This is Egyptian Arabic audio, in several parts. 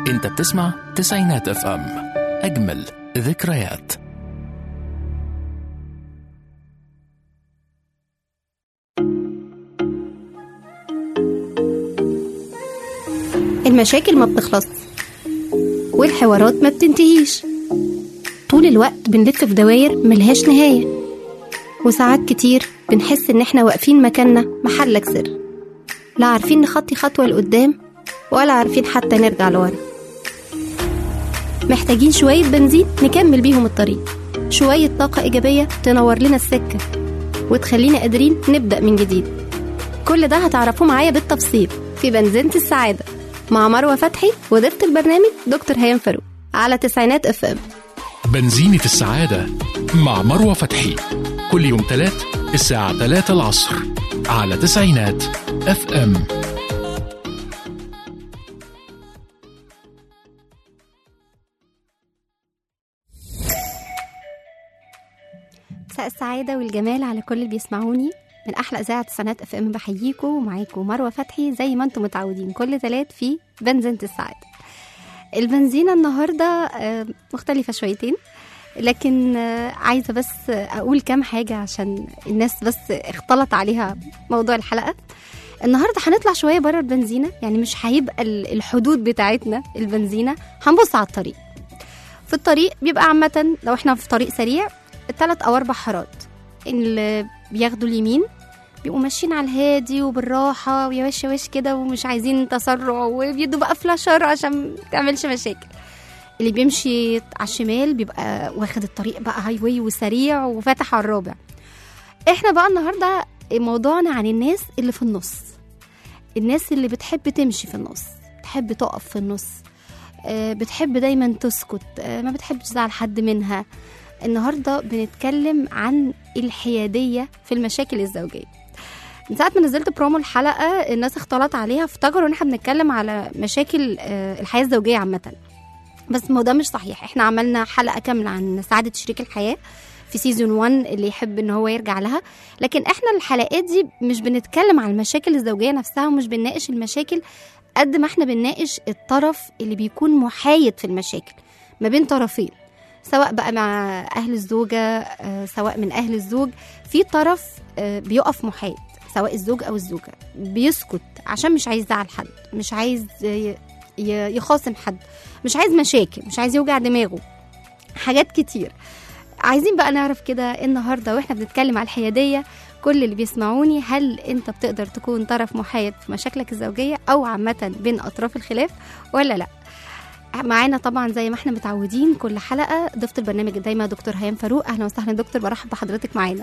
انت بتسمع تسعينات اف ام اجمل ذكريات المشاكل ما بتخلص والحوارات ما بتنتهيش طول الوقت بنلف في دواير ملهاش نهاية وساعات كتير بنحس إن إحنا واقفين مكاننا محلك سر لا عارفين نخطي خطوة لقدام ولا عارفين حتى نرجع لورا محتاجين شوية بنزين نكمل بيهم الطريق شوية طاقة إيجابية تنور لنا السكة وتخلينا قادرين نبدأ من جديد كل ده هتعرفوه معايا بالتفصيل في بنزينة السعادة مع مروة فتحي وضيفة البرنامج دكتور هيام فاروق على تسعينات اف ام بنزينة السعادة مع مروة فتحي كل يوم تلات الساعة 3 العصر على تسعينات اف ام مساء السعادة والجمال على كل اللي بيسمعوني من أحلى إذاعة تسعينات اف ام بحييكم ومعاكم مروة فتحي زي ما انتم متعودين كل تلات في بنزينة السعادة البنزينة النهاردة آه، مختلفة شويتين لكن آه، عايزة بس أقول كام حاجة عشان الناس بس اختلط عليها موضوع الحلقة النهاردة هنطلع شوية بره البنزينة يعني مش هيبقى ال- الحدود بتاعتنا البنزينة هنبص على الطريق في الطريق بيبقى عامة لو احنا في طريق سريع ثلاث أو أربع حارات اللي بياخدوا اليمين بيبقوا ماشيين على الهادي وبالراحة ويا وش وش كده ومش عايزين تسرع وبيدوا بقى فلاشر عشان ما تعملش مشاكل اللي بيمشي على الشمال بيبقى واخد الطريق بقى هاي واي وسريع وفاتح على الرابع احنا بقى النهارده موضوعنا عن الناس اللي في النص الناس اللي بتحب تمشي في النص بتحب تقف في النص آه، بتحب دايما تسكت آه، ما بتحبش تزعل حد منها النهارده بنتكلم عن الحياديه في المشاكل الزوجيه من ساعه ما نزلت برومو الحلقه الناس اختلط عليها افتكروا ان احنا بنتكلم على مشاكل آه، الحياه الزوجيه عامه بس ما هو ده مش صحيح احنا عملنا حلقه كامله عن سعاده شريك الحياه في سيزون 1 اللي يحب ان هو يرجع لها لكن احنا الحلقات دي مش بنتكلم عن المشاكل الزوجيه نفسها ومش بنناقش المشاكل قد ما احنا بنناقش الطرف اللي بيكون محايد في المشاكل ما بين طرفين سواء بقى مع اهل الزوجه آه، سواء من اهل الزوج في طرف آه، بيقف محايد سواء الزوج او الزوجه بيسكت عشان مش عايز يزعل حد مش عايز ي- ي- يخاصم حد مش عايز مشاكل مش عايز يوجع دماغه حاجات كتير عايزين بقى نعرف كده النهارده واحنا بنتكلم على الحياديه كل اللي بيسمعوني هل انت بتقدر تكون طرف محايد في مشاكلك الزوجيه او عامه بين اطراف الخلاف ولا لا معانا طبعا زي ما احنا متعودين كل حلقه ضيفه البرنامج دايما دكتور هيام فاروق اهلا وسهلا دكتور برحب بحضرتك معانا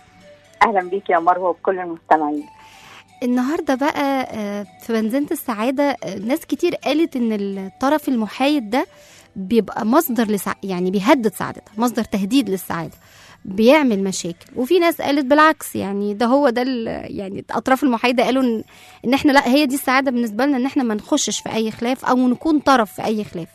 اهلا بيك يا مروه وبكل المستمعين النهارده بقى آه، في بنزينة السعادة آه، ناس كتير قالت إن الطرف المحايد ده بيبقى مصدر لسع... يعني بيهدد سعادتها مصدر تهديد للسعادة بيعمل مشاكل وفي ناس قالت بالعكس يعني ده هو ده ال- يعني الاطراف المحايده قالوا ان, إن احنا لا هي دي السعاده بالنسبه لنا ان احنا ما نخشش في اي خلاف او نكون طرف في اي خلاف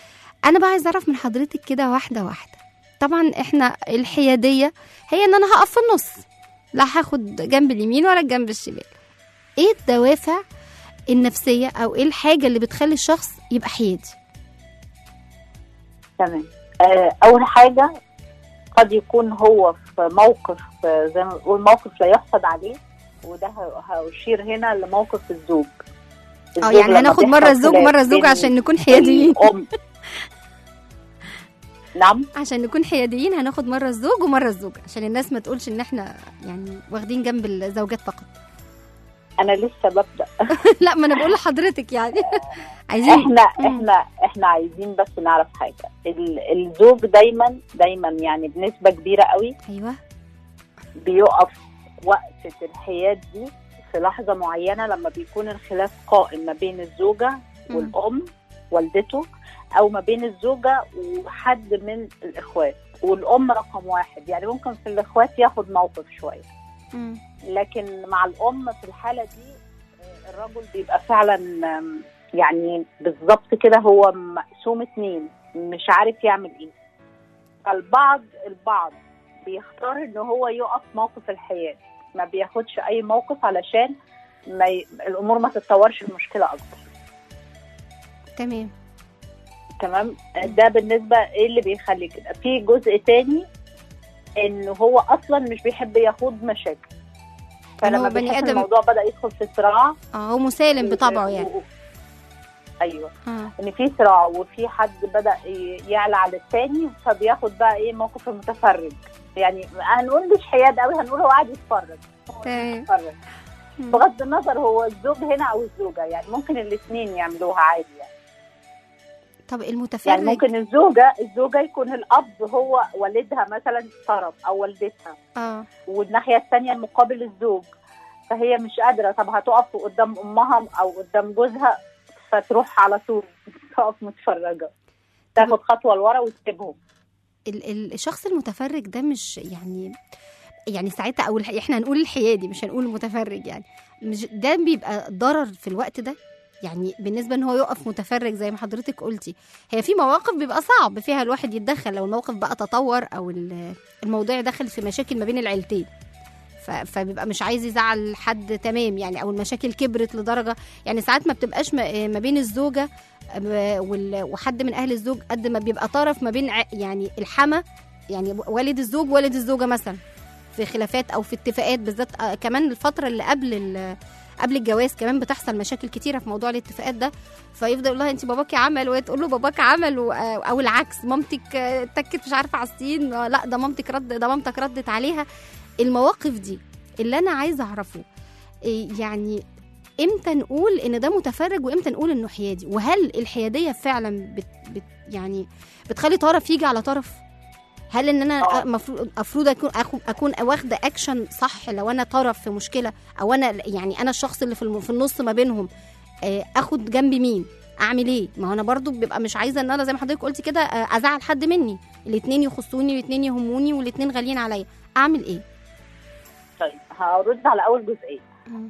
انا بقى عايز اعرف من حضرتك كده واحده واحده طبعا احنا الحياديه هي ان انا هقف في النص لا هاخد جنب اليمين ولا الجنب الشمال ايه الدوافع النفسيه او ايه الحاجه اللي بتخلي الشخص يبقى حيادي تمام آه، اول حاجه قد يكون هو في موقف آه، زي ما بنقول موقف لا يحسد عليه وده ه- هشير هنا لموقف الزوج اه الزوج يعني لما هناخد بيحصل مره الزوج خلاف ومره الزوج بين عشان نكون حياديين الام نعم عشان نكون حياديين هناخد مره الزوج ومره الزوج عشان الناس ما تقولش ان احنا يعني واخدين جنب الزوجات فقط انا لسه ببدا لا ما انا بقول لحضرتك يعني عايزين احنا مم. احنا احنا عايزين بس نعرف حاجه ال- الزوج دايما دايما يعني بنسبه كبيره قوي ايوه بيقف وقفة الحياد دي في لحظة معينة لما بيكون الخلاف قائم ما بين الزوجة مم. والأم والدته أو ما بين الزوجة وحد من الإخوات والأم رقم واحد يعني ممكن في الإخوات ياخد موقف شوية مم. لكن مع الأم في الحالة دي آه، الرجل بيبقى فعلا آم، يعني بالظبط كده هو مقسوم اتنين مش عارف يعمل ايه فالبعض البعض بيختار ان هو يقف موقف الحياد ما بياخدش اي موقف علشان ما ي... الامور ما تتطورش المشكله اكتر تمام تمام ده بالنسبه ايه اللي بيخلي كده في جزء تاني انه هو اصلا مش بيحب يخوض مشاكل إن هو فلما بني بيحس آدم- الموضوع بدا يدخل في صراع اه هو مسالم بطبعه يعني ايوه اه ان في صراع وفي حد بدا ي- يعلى على التاني فبياخد بقى ايه موقف المتفرج يعني هنقول مش حياد قوي هنقول هو قاعد يتفرج هو تمام. يتفرج مم. بغض النظر هو الزوج هنا او الزوجه يعني ممكن الاثنين يعملوها عادي يعني. طب يعني المتفرج ممكن الزوجه الزوجه يكون الاب هو والدها مثلا طرف او والدتها اه والناحيه الثانيه المقابل الزوج فهي مش قادره طب هتقف قدام امها او قدام جوزها فتروح على طول تقف متفرجه تاخد خطوه لورا وتسيبهم ال- ال- الشخص المتفرج ده مش يعني يعني ساعتها او الح- احنا هنقول الحيادي مش هنقول المتفرج يعني مش ده بيبقى ضرر في الوقت ده يعني بالنسبه ان هو يقف متفرج زي ما حضرتك قلتي هي في مواقف بيبقى صعب فيها الواحد يتدخل لو الموقف بقى تطور او ال- الموضوع دخل في مشاكل ما بين العيلتين ف- فبيبقى مش عايز يزعل حد تمام يعني او المشاكل كبرت لدرجه يعني ساعات ما بتبقاش ما ما بين الزوجه آه، وال- وحد من اهل الزوج قد ما بيبقى طرف ما بين ع- يعني الحما يعني والد الزوج والد الزوجه مثلا في خلافات او في اتفاقات بالذات آه، كمان الفتره اللي قبل ال- قبل الجواز كمان بتحصل مشاكل كتيره في موضوع الاتفاقات ده فيفضل يقول لها انت باباكي عمل وهي تقول له باباك عمل و- آه، او العكس مامتك آه، اتكت مش عارفه على الصين آه، لا ده مامتك رد ده مامتك ردت عليها المواقف دي اللي انا عايزه اعرفه إيه يعني امتى نقول ان ده متفرج وامتى نقول انه حيادي وهل الحياديه فعلا بت بت يعني بتخلي طرف يجي على طرف هل ان انا آه. المفروض المفروض اكون أخو- اكون واخده اكشن صح لو انا طرف في مشكله او انا يعني انا الشخص اللي في الم- في النص ما بينهم آه، اخد جنب مين اعمل ايه ما هو انا برضو بيبقى مش عايزه ان انا زي ما حضرتك قلتي كده آه، ازعل حد مني الاثنين يخصوني والاثنين يهموني والاثنين غاليين عليا اعمل ايه طيب هرد على اول جزئيه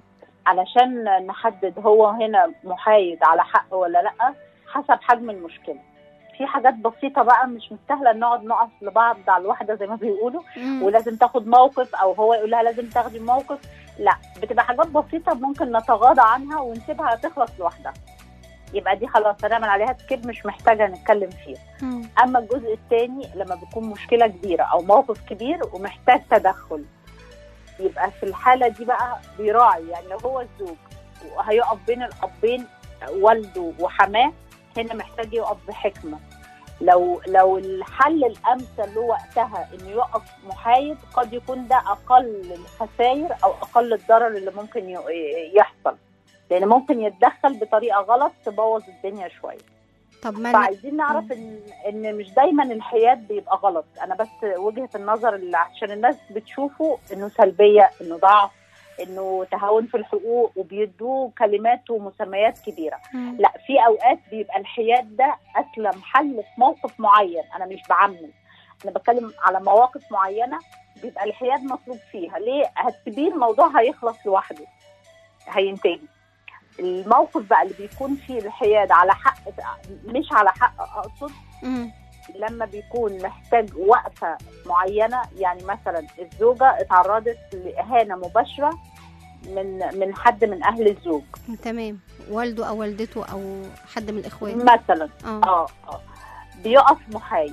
علشان نحدد هو هنا محايد على حق ولا لا حسب حجم المشكله في حاجات بسيطه بقى مش مستاهله نقعد نقف لبعض على الواحده زي ما بيقولوا مم. ولازم تاخد موقف او هو يقول لها لازم تاخدي موقف لا بتبقى حاجات بسيطه ممكن نتغاضى عنها ونسيبها تخلص لوحدها يبقى دي خلاص هنعمل عليها سكيب مش محتاجه نتكلم فيها مم. اما الجزء الثاني لما بيكون مشكله كبيره او موقف كبير ومحتاج تدخل يبقى في الحاله دي بقى بيراعي يعني لو هو الزوج وهيقف بين الابين والده وحماه هنا محتاج يقف بحكمه لو لو الحل الامثل له وقتها انه يقف محايد قد يكون ده اقل الخسائر او اقل الضرر اللي ممكن ي- يحصل لان ممكن يتدخل بطريقه غلط تبوظ الدنيا شويه طب ما أنا- فعايزين نعرف ان ان مش دايما الحياد بيبقى غلط انا بس وجهه النظر اللي عشان الناس بتشوفه انه سلبيه انه ضعف انه تهاون في الحقوق وبيدوه كلمات ومسميات كبيره مم. لا في اوقات بيبقى الحياد ده اسلم حل في موقف معين انا مش بعمم انا بتكلم على مواقف معينه بيبقى الحياد مطلوب فيها ليه هتسيبيه الموضوع هيخلص لوحده هينتهي الموقف بقى اللي بيكون فيه الحياد على حق مش على حق اقصد مم. لما بيكون محتاج وقفه معينه يعني مثلا الزوجه اتعرضت لاهانه مباشره من من حد من اهل الزوج تمام والده او والدته او حد من الاخوات مثلا اه اه اه بيقف محايد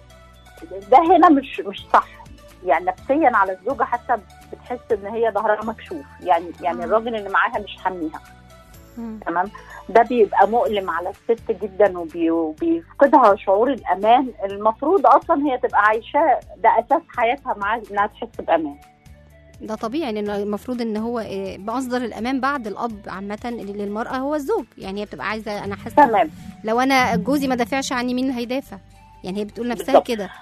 ده هنا مش مش صح يعني نفسيا على الزوجه حتى بتحس ان هي ظهرها مكشوف يعني يعني آه. الراجل اللي معاها مش حاميها مم. تمام ده بيبقى مؤلم على الست جدا وبي- وبيفقدها شعور الامان المفروض اصلا هي تبقى عايشاه ده اساس حياتها معاه انها تحس بامان ده طبيعي لان المفروض ان هو آه، مصدر الامان بعد الاب عامه للمراه هو الزوج يعني هي بتبقى عايزه انا حاسه تمام لو انا جوزي ما دافعش عني مين اللي هيدافع يعني هي بتقول نفسها بالظبط. كده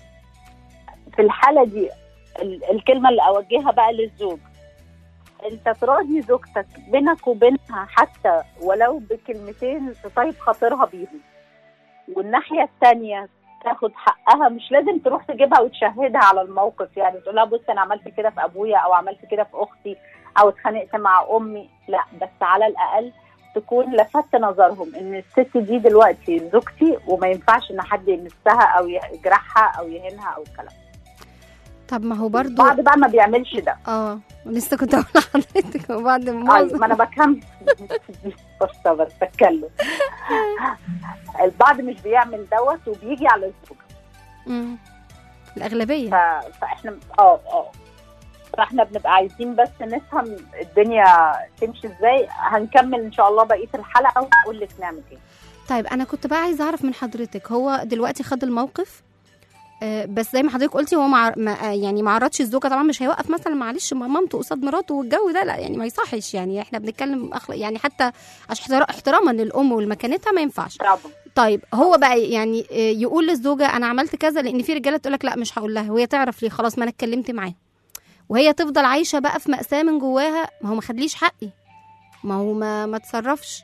في الحاله دي ال- الكلمه اللي اوجهها بقى للزوج انت تراضي زوجتك بينك وبينها حتى ولو بكلمتين تطيب خاطرها بيهم والناحيه الثانيه تاخد حقها مش لازم تروح تجيبها وتشهدها على الموقف يعني تقول لها بص انا عملت كده في ابويا او عملت كده في اختي او اتخانقت مع امي لا بس على الاقل تكون لفت نظرهم ان الست دي دلوقتي زوجتي وما ينفعش ان حد يمسها او يجرحها او يهينها او الكلام طب ما هو برضو بعض بقى ما بيعملش ده اه لسه كنت اقول لحضرتك بعد ما ايوه ما انا بكمل بس بس بتكلم البعض مش بيعمل دوت وبيجي على الزوجه مم. الاغلبيه ف- فاحنا اه اه فاحنا بنبقى عايزين بس نفهم الدنيا تمشي ازاي هنكمل ان شاء الله بقيه الحلقه ونقول لك نعمل ايه طيب انا كنت بقى عايزه اعرف من حضرتك هو دلوقتي خد الموقف آه، بس زي ما حضرتك قلتي هو مع ما آه، يعني ما عرضش الزوجه طبعا مش هيوقف مثلا معلش مع مامته قصاد مراته والجو ده لا يعني ما يصحش يعني احنا بنتكلم أخلاق يعني حتى عشان احترا- احتراما للام ولمكانتها ما ينفعش طبعا طيب هو بقى يعني آه، يقول للزوجه انا عملت كذا لان في رجاله تقول لك لا مش هقول لها وهي تعرف ليه خلاص ما انا اتكلمت معاه وهي تفضل عايشه بقى في مأساة من جواها ما هو ما خدليش حقي ما هو ما ما تصرفش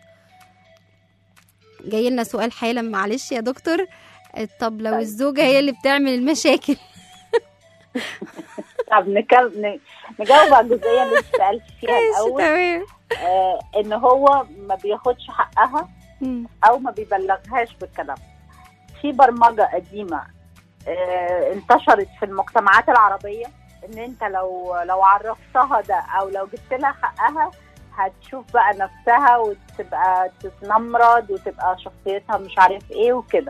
جاي لنا سؤال حالا معلش يا دكتور آه، طب لو طيب. الزوجه هي اللي بتعمل المشاكل طب نكم... ن- نجاوب على الجزئيه اللي انت سالت فيها ماشي الاول تمام آه ان هو ما بياخدش حقها مم. او ما بيبلغهاش بالكلام في برمجه قديمه آه انتشرت في المجتمعات العربيه ان انت لو لو عرفتها ده او لو جبت لها حقها هتشوف بقى نفسها وتبقى تتنمرض وتبقى شخصيتها مش عارف ايه وكده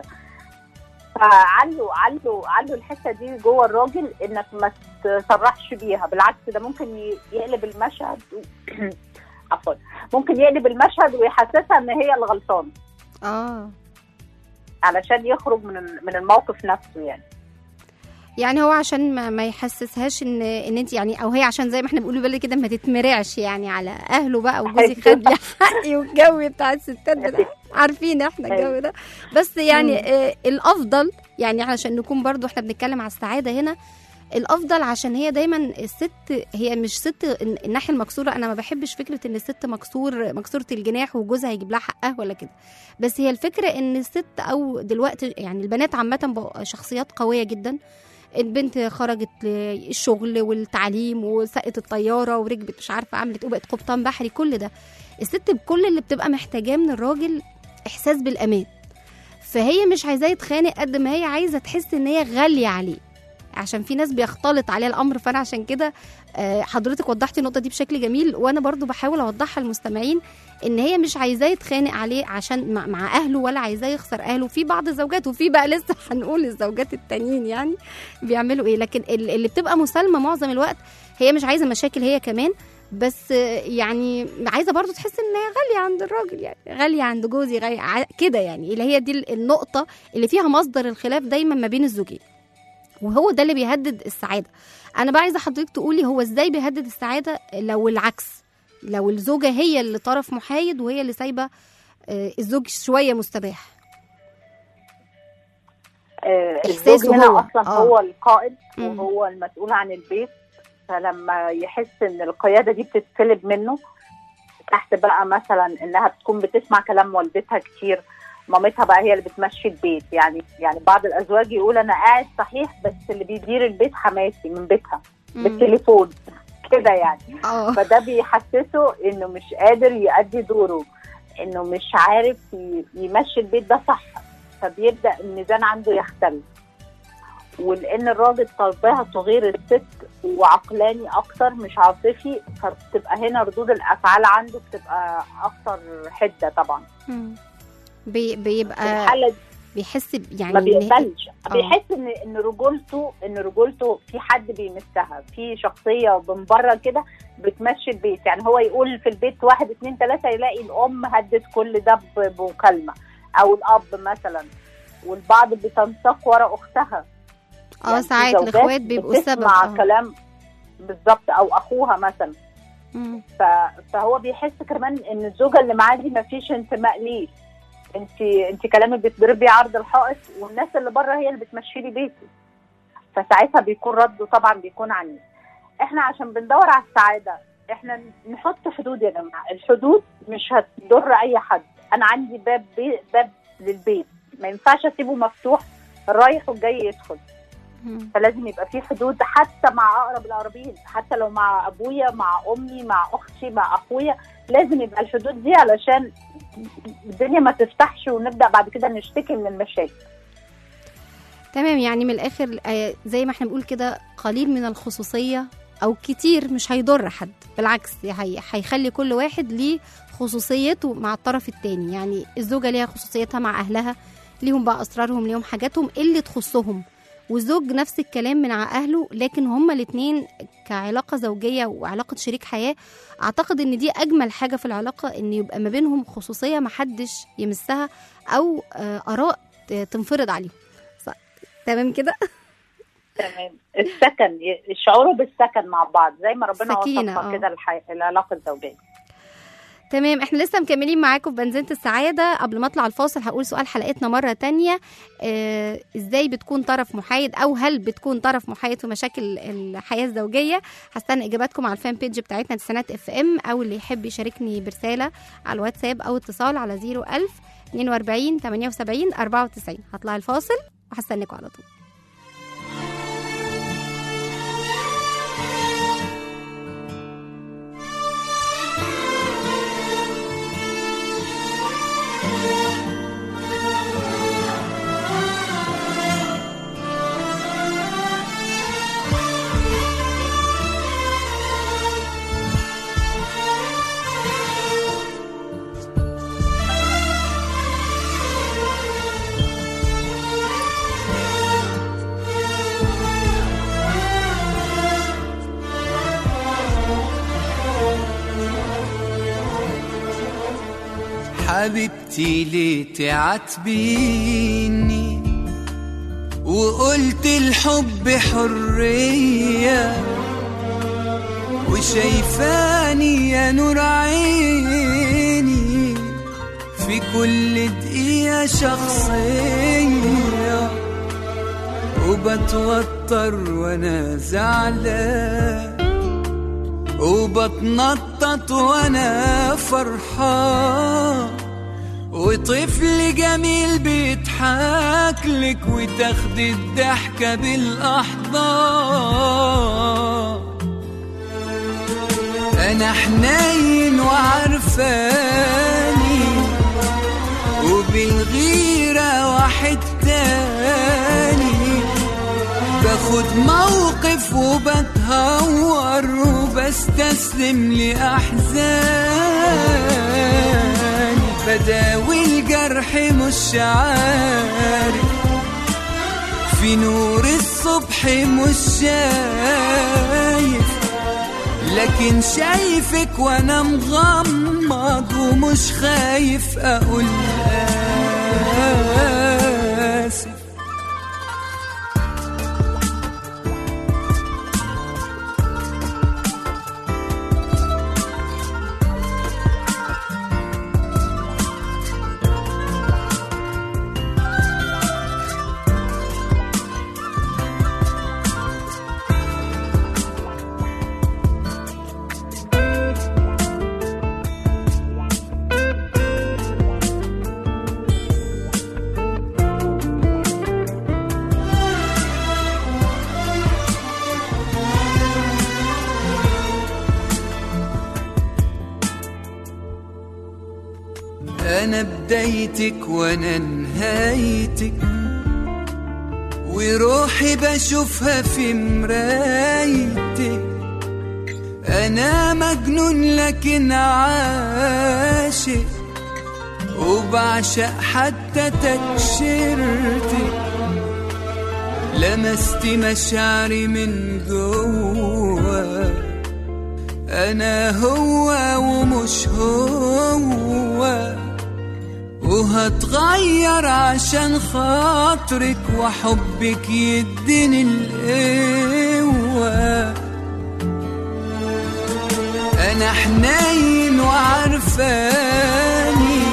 فعلوا علوا علوا الحته دي جوه الراجل انك ما تصرحش بيها بالعكس ده ممكن ي- يقلب المشهد عفوا ممكن يقلب المشهد ويحسسها ان هي الغلطانه اه علشان يخرج من ال- من الموقف نفسه يعني يعني هو عشان ما, ما يحسسهاش ان ان انت يعني او هي عشان زي ما احنا بنقول بالي كده ما تتمرعش يعني على اهله بقى وجوزي خد لي حقي والجو بتاع الستات ده عارفين احنا الجو ده بس يعني آه الافضل يعني عشان نكون برضو احنا بنتكلم على السعاده هنا الافضل عشان هي دايما الست هي مش ست ال- الناحيه المكسوره انا ما بحبش فكره ان الست مكسور مكسوره الجناح وجوزها يجيب لها حقها ولا كده بس هي الفكره ان الست او دلوقتي يعني البنات عامه بقوا شخصيات قويه جدا البنت خرجت للشغل والتعليم وسقت الطياره وركبت مش عارفه عملت ايه وبقت قبطان بحري كل ده الست بكل اللي بتبقى محتاجاه من الراجل احساس بالامان فهي مش عايزاه يتخانق قد ما هي عايزه تحس ان هي غاليه عليه عشان في ناس بيختلط عليها الامر فانا عشان كده آه، حضرتك وضحتي النقطه دي بشكل جميل وانا برضو بحاول اوضحها للمستمعين ان هي مش عايزاه يتخانق عليه عشان مع, مع اهله ولا عايزاه يخسر اهله في بعض الزوجات وفي بقى لسه هنقول الزوجات التانيين يعني بيعملوا ايه لكن ال- اللي بتبقى مسالمه معظم الوقت هي مش عايزه مشاكل هي كمان بس آه، يعني عايزه برضو تحس ان هي غاليه عند الراجل يعني غاليه عند جوزي غالية ع- كده يعني اللي هي دي ال- النقطه اللي فيها مصدر الخلاف دايما ما بين الزوجين وهو ده اللي بيهدد السعاده انا بقى عايزه حضرتك تقولي هو ازاي بيهدد السعاده لو العكس لو الزوجه هي اللي طرف محايد وهي اللي سايبه آه، الزوج شويه مستباح آه، إحساسه الزوج هنا هو. اصلا آه. هو القائد مم. وهو المسؤول عن البيت فلما يحس ان القياده دي بتتسلب منه تحت بقى مثلا انها بتكون بتسمع كلام والدتها كتير مامتها بقى هي اللي بتمشي البيت يعني يعني بعض الازواج يقول انا قاعد صحيح بس اللي بيدير البيت حماتي من بيتها مم. بالتليفون كده يعني اه فده بيحسسه انه مش قادر يأدي دوره انه مش عارف ي- يمشي البيت ده صح فبيبدا الميزان عنده يختل ولان الراجل طبيعته غير الست وعقلاني اكتر مش عاطفي فبتبقى هنا ردود الافعال عنده بتبقى اكتر حده طبعا مم. بي في بيبقى الحاله دي بيحس ب- يعني ما إن- بيقبلش آه. بيحس ان ان رجولته ان رجولته في حد بيمسها في شخصيه من بره كده بتمشي البيت يعني هو يقول في البيت واحد اتنين تلاته يلاقي الام هدت كل ده ب- بمكالمه او الاب مثلا والبعض بتنساق ورا اختها اه يعني في ساعات زوجات الاخوات بيبقوا السبب بتسمع آه. كلام بالظبط او اخوها مثلا مم. ف- فهو بيحس كمان ان الزوجه اللي معاه دي مفيش انتماء ليه انت انت كلامك بتضربي عرض الحائط والناس اللي بره هي اللي بتمشي لي بيتي فساعتها بيكون رده طبعا بيكون عنيف احنا عشان بندور على السعاده احنا نحط حدود يا جماعه الحدود مش هتضر اي حد انا عندي باب بي باب للبيت ما ينفعش اسيبه مفتوح الرايح والجاي يدخل مم. فلازم يبقى في حدود حتى مع اقرب الاقربين حتى لو مع ابويا مع امي مع اختي مع اخويا لازم يبقى الحدود دي علشان الدنيا ما تفتحش ونبدا بعد كده نشتكي من المشاكل تمام يعني من الاخر آه، زي ما احنا بنقول كده قليل من الخصوصيه او كتير مش هيضر حد بالعكس هي- هيخلي كل واحد ليه خصوصيته مع الطرف التاني يعني الزوجه ليها خصوصيتها مع اهلها ليهم بقى اسرارهم ليهم حاجاتهم اللي تخصهم والزوج نفس الكلام من مع اهله لكن هما الاتنين كعلاقه زوجيه وعلاقه شريك حياه اعتقد ان دي اجمل حاجه في العلاقه ان يبقى ما بينهم خصوصيه محدش يمسها او آه، اراء ت- تنفرض عليهم صح. تمام كده تمام السكن يشعروا بالسكن مع بعض زي ما ربنا سكينة، وصفها آه. كده الحي... العلاقه الزوجيه تمام احنا لسه مكملين معاكم في بنزينة السعادة قبل ما اطلع الفاصل هقول سؤال حلقتنا مرة تانية اه ازاي بتكون طرف محايد او هل بتكون طرف محايد في مشاكل الحياة الزوجية هستنى اجاباتكم على الفان بيج بتاعتنا تسعينات اف ام او اللي يحب يشاركني برسالة على الواتساب او اتصال على 01000 42 78 94 هطلع الفاصل وهستناكم على طول حبيبتي ليه تعاتبيني وقلت الحب حرية وشايفاني يا نور عيني في كل دقيقة شخصية وبتوتر وانا زعلان وبتنطط وانا فرحان وطفل جميل بيضحك لك وتاخد الضحكة بالأحضان أنا حنين وعرفاني وبالغيرة واحد تاني باخد موقف وبتهور وبستسلم لأحزاني بداوي الجرح مش عارف في نور الصبح مش شايف لكن شايفك وانا مغمض ومش خايف اقول اسف أنا بدايتك وأنا نهايتك وروحي بشوفها في مرايتك أنا مجنون لكن عاشق وبعشق حتى تكشيرتك لمست مشاعري من جوا أنا هو ومش هو وهتغير عشان خاطرك وحبك يديني القوة أنا حنين وعرفاني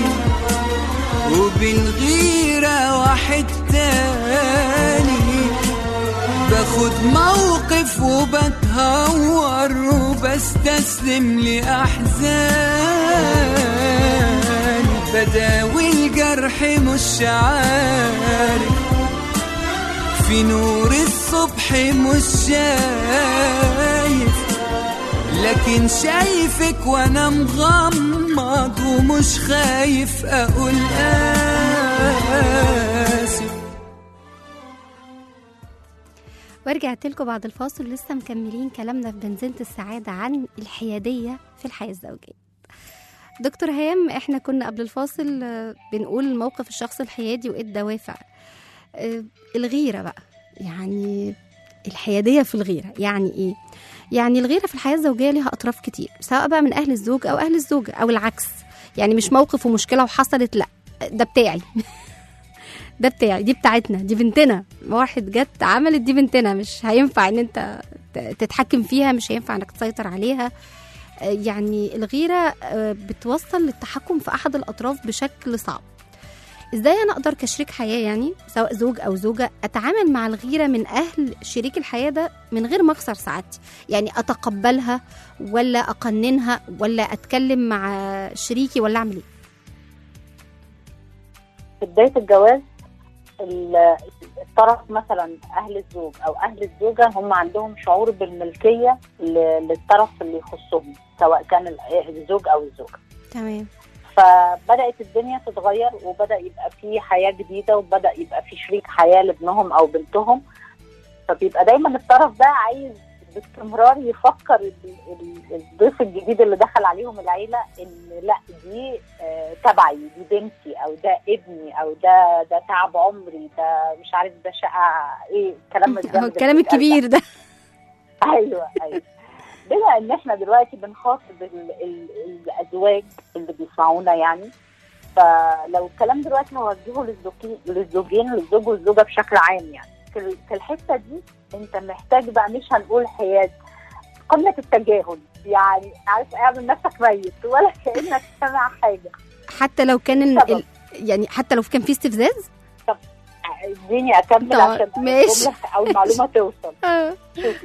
وبالغيرة واحد تاني باخد موقف وبتهور وبستسلم لأحزاني بداوي الجرح مش عارف في نور الصبح مش شايف لكن شايفك وانا مغمض ومش خايف اقول اسف ورجعت لكم بعد الفاصل لسه مكملين كلامنا في بنزينة السعادة عن الحيادية في الحياة الزوجية دكتور هام احنا كنا قبل الفاصل آه، بنقول موقف الشخص الحيادي وايه الدوافع آه، الغيرة بقى يعني الحيادية في الغيرة يعني ايه يعني الغيرة في الحياة الزوجية ليها أطراف كتير سواء بقى من أهل الزوج أو أهل الزوجة أو العكس يعني مش موقف ومشكلة وحصلت لا ده بتاعي ده بتاعي دي بتاعتنا دي بنتنا واحد جت عملت دي بنتنا مش هينفع ان انت ت- تتحكم فيها مش هينفع انك تسيطر عليها آه، يعني الغيرة آه، بتوصل للتحكم في أحد الأطراف بشكل صعب ازاي انا اقدر كشريك حياه يعني سواء زوج او زوجه اتعامل مع الغيره من اهل شريك الحياه ده من غير ما اخسر سعادتي يعني اتقبلها ولا اقننها ولا اتكلم مع شريكي ولا اعمل ايه في بدايه الجواز ال- الطرف مثلا اهل الزوج او اهل الزوجه هم عندهم شعور بالملكيه ل- للطرف اللي يخصهم سواء كان ال- الزوج او الزوجه تمام فبدات الدنيا تتغير وبدا يبقى في حياه جديده وبدا يبقى في شريك حياه لابنهم او بنتهم فبيبقى دايما الطرف ده عايز باستمرار يفكر ال- ال- الضيف الجديد اللي دخل عليهم العيله ان لا دي آه، تبعي دي بنتي او ده ابني او ده ده تعب عمري ده مش عارف ده شقه ايه الكلام الجامد هو الكلام اللي بيتقال ده. الكبير ده ايوه ايوه بما ان احنا دلوقتي بنخاطب ال- ال- الازواج اللي بيسمعونا يعني فلو الكلام دلوقتي هوجهه للزوجين للزوجين للزوج والزوجه بشكل عام يعني في في الحته دي انت محتاج بقى مش هنقول حياد قمه التجاهل يعني عارف اعمل نفسك ميت ولا كانك سامع حاجه حتى لو كان ال... طبعا. ال- يعني حتى لو كان في استفزاز اديني اكمل طبعا، عشان ماشي. الجملة او المعلومه توصل آه. شوفي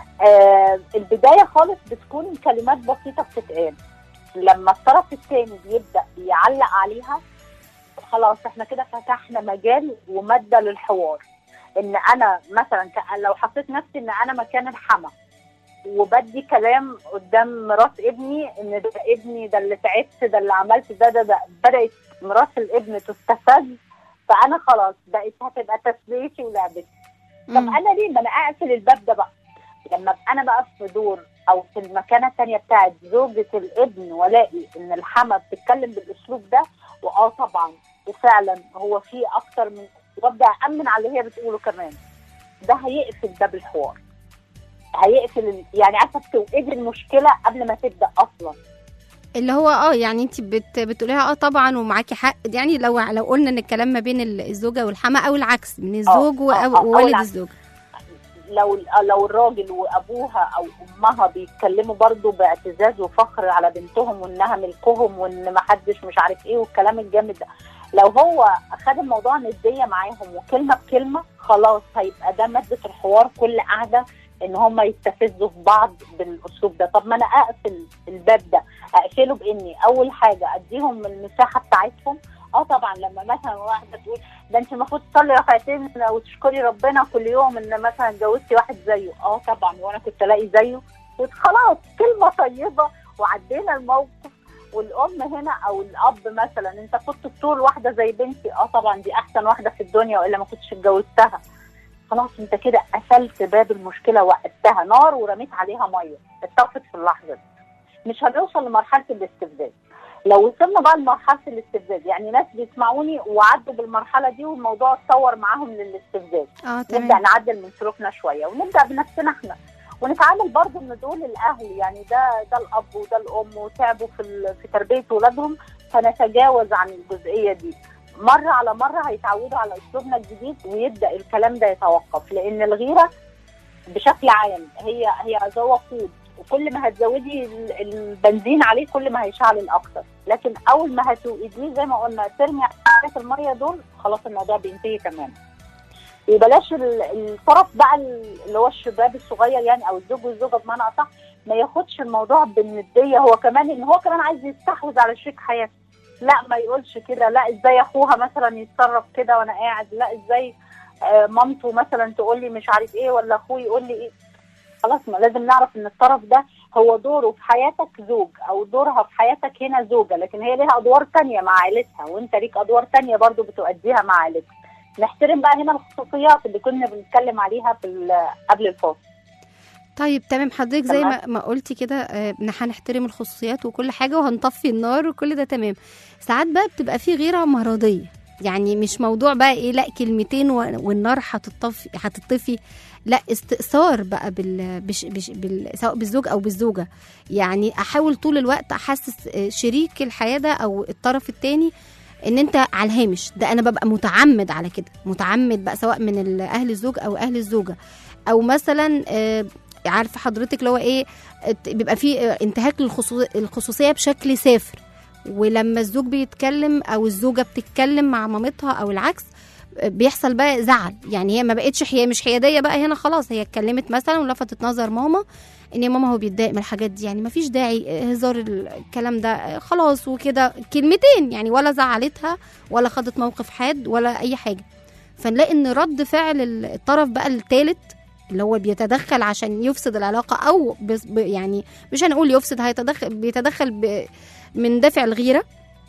آه البدايه خالص بتكون كلمات بسيطه بتتقال لما الطرف الثاني بيبدا يعلق عليها خلاص احنا كده فتحنا مجال وماده للحوار ان انا مثلا ك- لو حطيت نفسي ان انا مكان الحما وبدي كلام قدام مرات ابني ان ده ابني ده اللي تعبت ده اللي عملت ده ده ده بدات مرات الابن تستفز فانا خلاص بقت هتبقى تسليتي ولعبتي طب مم. انا ليه ما انا اقفل الباب ده بقى لما ابقى انا بقى في دور او في المكانه الثانيه بتاعت زوجة الابن والاقي ان الحما بتتكلم بالاسلوب ده واه طبعا وفعلا هو في اكتر من وابدا امن على اللي هي بتقوله كمان ده هيقفل باب الحوار هيقفل ال- يعني عارفه بتوقدي المشكله قبل ما تبدا اصلا اللي هو اه يعني انت بت... بتقوليها اه طبعا ومعاكي حق يعني لو لو قلنا ان الكلام ما بين ال- الزوجه والحما او العكس من الزوج و... آه، أو آه، أو ووالد العكس. الزوج لو لو الراجل وابوها او امها بيتكلموا برضو باعتزاز وفخر على بنتهم وانها ملكهم وان ما حدش مش عارف ايه والكلام الجامد ده لو هو اخد الموضوع نديه معاهم وكلمه بكلمه خلاص هيبقى ده ماده الحوار كل قعده ان هم يستفزوا في بعض بالاسلوب ده طب ما انا اقفل الباب ده اقفله باني اول حاجه اديهم المساحه بتاعتهم اه طبعا لما مثلا واحده تقول ده انت المفروض تصلي ركعتين وتشكري ربنا كل يوم ان مثلا اتجوزتي واحد زيه اه طبعا وانا كنت الاقي زيه خلاص كلمه طيبه وعدينا الموقف والام هنا او الاب مثلا انت كنت تطول واحده زي بنتي اه طبعا دي احسن واحده في الدنيا والا ما كنتش اتجوزتها خلاص انت كده قفلت باب المشكله وقفتها نار ورميت عليها ميه اتطفت في اللحظه دي مش هنوصل لمرحله الاستفزاز لو وصلنا بقى لمرحله الاستفزاز يعني ناس بيسمعوني وعدوا بالمرحله دي والموضوع اتطور معاهم للاستفزاز اه نبدا تمام نعدل من سلوكنا شويه ونبدا بنفسنا احنا ونتعامل برضه ان دول الاهل يعني ده ده الاب وده الام وتعبوا في ال- في تربيه ولادهم فنتجاوز عن الجزئيه دي مره على مره هيتعودوا على اسلوبنا الجديد ويبدا الكلام ده يتوقف لان الغيره بشكل عام هي هي زي وقود وكل ما هتزودي ال- البنزين عليه كل ما هيشعل اكتر لكن اول ما هتوقديه زي ما قلنا ترمي على الميه دول خلاص الموضوع بينتهي تماما وبلاش ال- الطرف بقى ال- اللي هو الشباب الصغير يعني او الزوج والزوجه بمعنى اصح ما ياخدش الموضوع بالنديه هو كمان ان هو كمان عايز يستحوذ على شريك حياته لا ما يقولش كده لا ازاي اخوها مثلا يتصرف كده وانا قاعد لا ازاي آه، مامته مثلا تقول لي مش عارف ايه ولا اخوه يقول لي ايه خلاص ما لازم نعرف ان الطرف ده هو دوره في حياتك زوج او دورها في حياتك هنا زوجه لكن هي ليها ادوار تانية مع عائلتها وانت ليك ادوار تانية برضو بتؤديها مع عائلتك نحترم بقى هنا الخصوصيات اللي كنا بنتكلم عليها في ال- قبل الفاصل طيب تمام حضرتك زي ما تمام. ما قلتي كده آه، إن هنحترم الخصوصيات وكل حاجه وهنطفي النار وكل ده تمام ساعات بقى بتبقى في غيره مرضيه يعني مش موضوع بقى ايه لا كلمتين و- والنار هتطفي هتطفي لا استئثار بقى بال, بش بش بال سواء بالزوج او بالزوجه يعني احاول طول الوقت احسس آه، شريك الحياه ده او الطرف التاني ان انت على الهامش ده انا ببقى متعمد على كده متعمد بقى سواء من ال- اهل الزوج او اهل الزوجه او مثلا آه، عارفه حضرتك اللي هو ايه ات- بيبقى فيه آه، انتهاك للخصوصيه بشكل سافر ولما الزوج بيتكلم او الزوجه بتتكلم مع مامتها او العكس آه، بيحصل بقى زعل يعني هي ما بقتش هي مش حياديه بقى هنا خلاص هي اتكلمت مثلا ولفتت نظر ماما ان يا ماما هو بيتضايق من الحاجات دي يعني ما فيش داعي آه، هزار الكلام ده آه، خلاص وكده كلمتين يعني ولا زعلتها ولا خدت موقف حاد ولا اي حاجه فنلاقي ان رد فعل الطرف بقى الثالث اللي هو بيتدخل عشان يفسد العلاقه او بس ب يعني مش هنقول يفسد هيتدخل بيتدخل ب من دافع الغيره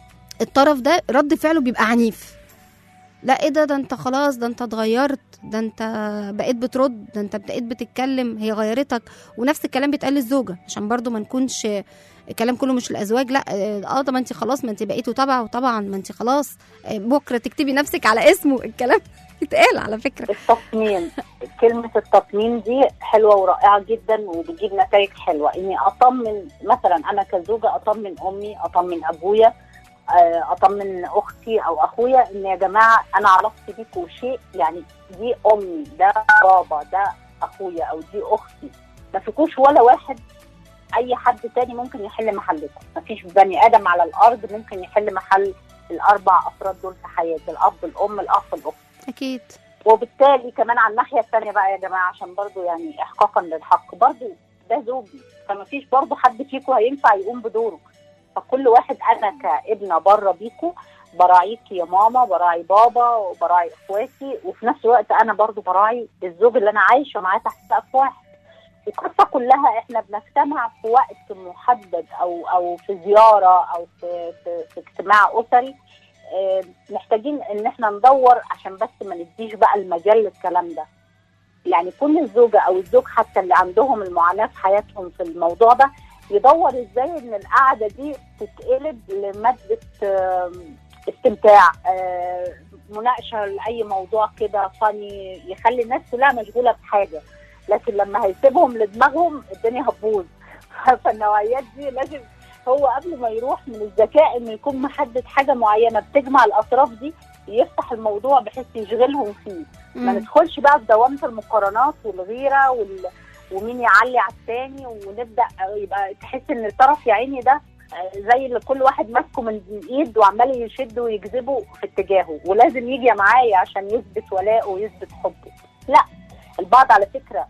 الطرف ده رد فعله بيبقى عنيف لا ايه ده ده انت خلاص ده انت اتغيرت ده انت بقيت بترد ده انت بقيت بتتكلم هي غيرتك ونفس الكلام بيتقال للزوجه عشان برضو ما نكونش الكلام كله مش الازواج لا اه ده ما انت خلاص ما انت بقيتوا تبع وطبعا ما انت خلاص آه، بكره تكتبي نفسك على اسمه الكلام يتقال على فكره التصميم كلمة التصميم دي حلوة ورائعة جدا وبتجيب نتائج حلوة إني أطمن مثلا أنا كزوجة أطمن أمي أطمن أبويا آه، أطمن أختي أو أخويا إن يا جماعة أنا علاقتي بيكوا شيء يعني دي أمي ده بابا ده أخويا أو دي أختي ما فيكوش ولا واحد أي حد تاني ممكن يحل محلكم ما فيش بني آدم على الأرض ممكن يحل محل الأربع أفراد دول في حياتي الأب الأم الأخ الأخت اكيد وبالتالي كمان على الناحيه الثانيه بقى يا جماعه عشان برضو يعني احقاقا للحق برضو ده زوجي فما فيش برضو حد فيكم هينفع يقوم بدوره فكل واحد انا كابنه بره بيكو براعيكي يا ماما براعي بابا وبراعي اخواتي وفي نفس الوقت انا برضو براعي الزوج اللي انا عايشه معاه تحت سقف واحد القصه كلها احنا بنجتمع في وقت محدد او او في زياره او في في, في اجتماع اسري آه، محتاجين ان احنا ندور عشان بس ما نديش بقى المجال للكلام ده يعني كل الزوجه او الزوج حتى اللي عندهم المعاناه في حياتهم في الموضوع ده يدور ازاي ان القعده دي تتقلب لماده آم، استمتاع آه، مناقشه لاي موضوع كده فاني يخلي الناس كلها مشغوله بحاجه لكن لما هيسيبهم لدماغهم الدنيا هتبوظ فالنوعيات دي لازم هو قبل ما يروح من الذكاء انه يكون محدد حاجه معينه بتجمع الاطراف دي يفتح الموضوع بحيث يشغلهم فيه ما مم. ندخلش بقى في دوامه المقارنات والغيره وال... ومين يعلي على الثاني ونبدا يبقى تحس ان الطرف يا عيني ده آه، زي اللي كل واحد ماسكه من الايد وعمال يشد ويجذبه في اتجاهه ولازم يجي معايا عشان يثبت ولاءه ويثبت حبه لا البعض على فكره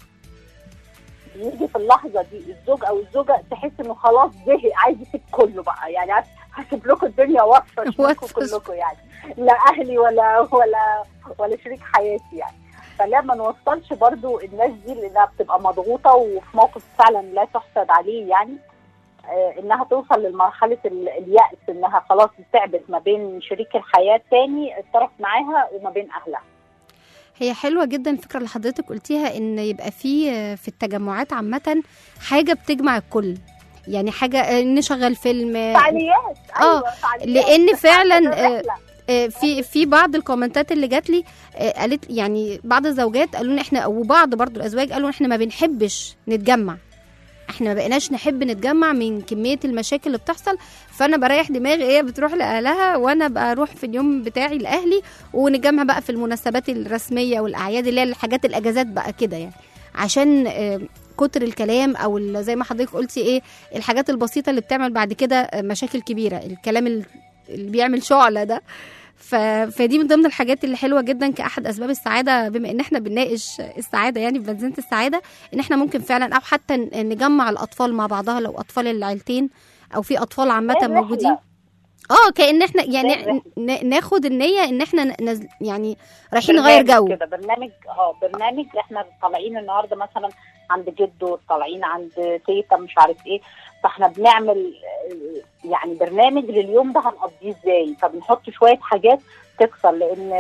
يجي في اللحظه دي الزوج او الزوجه تحس انه خلاص زهق عايز يسيب كله بقى يعني عارف هسيب لكم الدنيا واقفه منكم وأطفش. كلكم يعني لا اهلي ولا ولا ولا شريك حياتي يعني فلا ما نوصلش برضو الناس دي لانها بتبقى مضغوطه وفي موقف فعلا لا تحسد عليه يعني آه، انها توصل لمرحله ال- اليأس انها خلاص تعبت ما بين شريك الحياه الثاني الطرف معاها وما بين اهلها هي حلوه جدا الفكره اللي حضرتك قلتيها ان يبقى في في التجمعات عامه حاجه بتجمع الكل يعني حاجه نشغل فيلم فعاليات آه، ايوه فعاليات لأن فعلاً، الرحلة. آه، في في بعض الكومنتات اللي جات لي آه، قالت يعني بعض الزوجات قالوا لنا احنا وبعض برضو الازواج قالوا احنا ما بنحبش نتجمع احنا ما بقيناش نحب نتجمع من كميه المشاكل اللي بتحصل فانا بريح دماغي هي بتروح لاهلها وانا بقى اروح في اليوم بتاعي لاهلي ونتجمع بقى في المناسبات الرسميه والاعياد اللي هي الحاجات الاجازات بقى كده يعني عشان آه، كتر الكلام او ال- زي ما حضرتك قلتي ايه الحاجات البسيطه اللي بتعمل بعد كده آه، مشاكل كبيره الكلام ال- اللي بيعمل شعله ده ف... فدي من ضمن الحاجات اللي حلوه جدا كاحد اسباب السعاده بما ان احنا بنناقش السعاده يعني في بنزينه السعاده ان احنا ممكن فعلا او حتى ن- نجمع الاطفال مع بعضها لو اطفال العيلتين او في اطفال عامه زي الرحلة. موجودين اه كان احنا يعني الرحلة. ن- ناخد النيه ان احنا ن- نز... يعني رايحين نغير برنامج جو كده برنامج اه برنامج احنا طالعين النهارده مثلا عند جده طالعين عند تيتا مش عارف ايه فاحنا بنعمل آه، يعني برنامج لليوم ده هنقضيه ازاي فبنحط شويه حاجات تكسر لان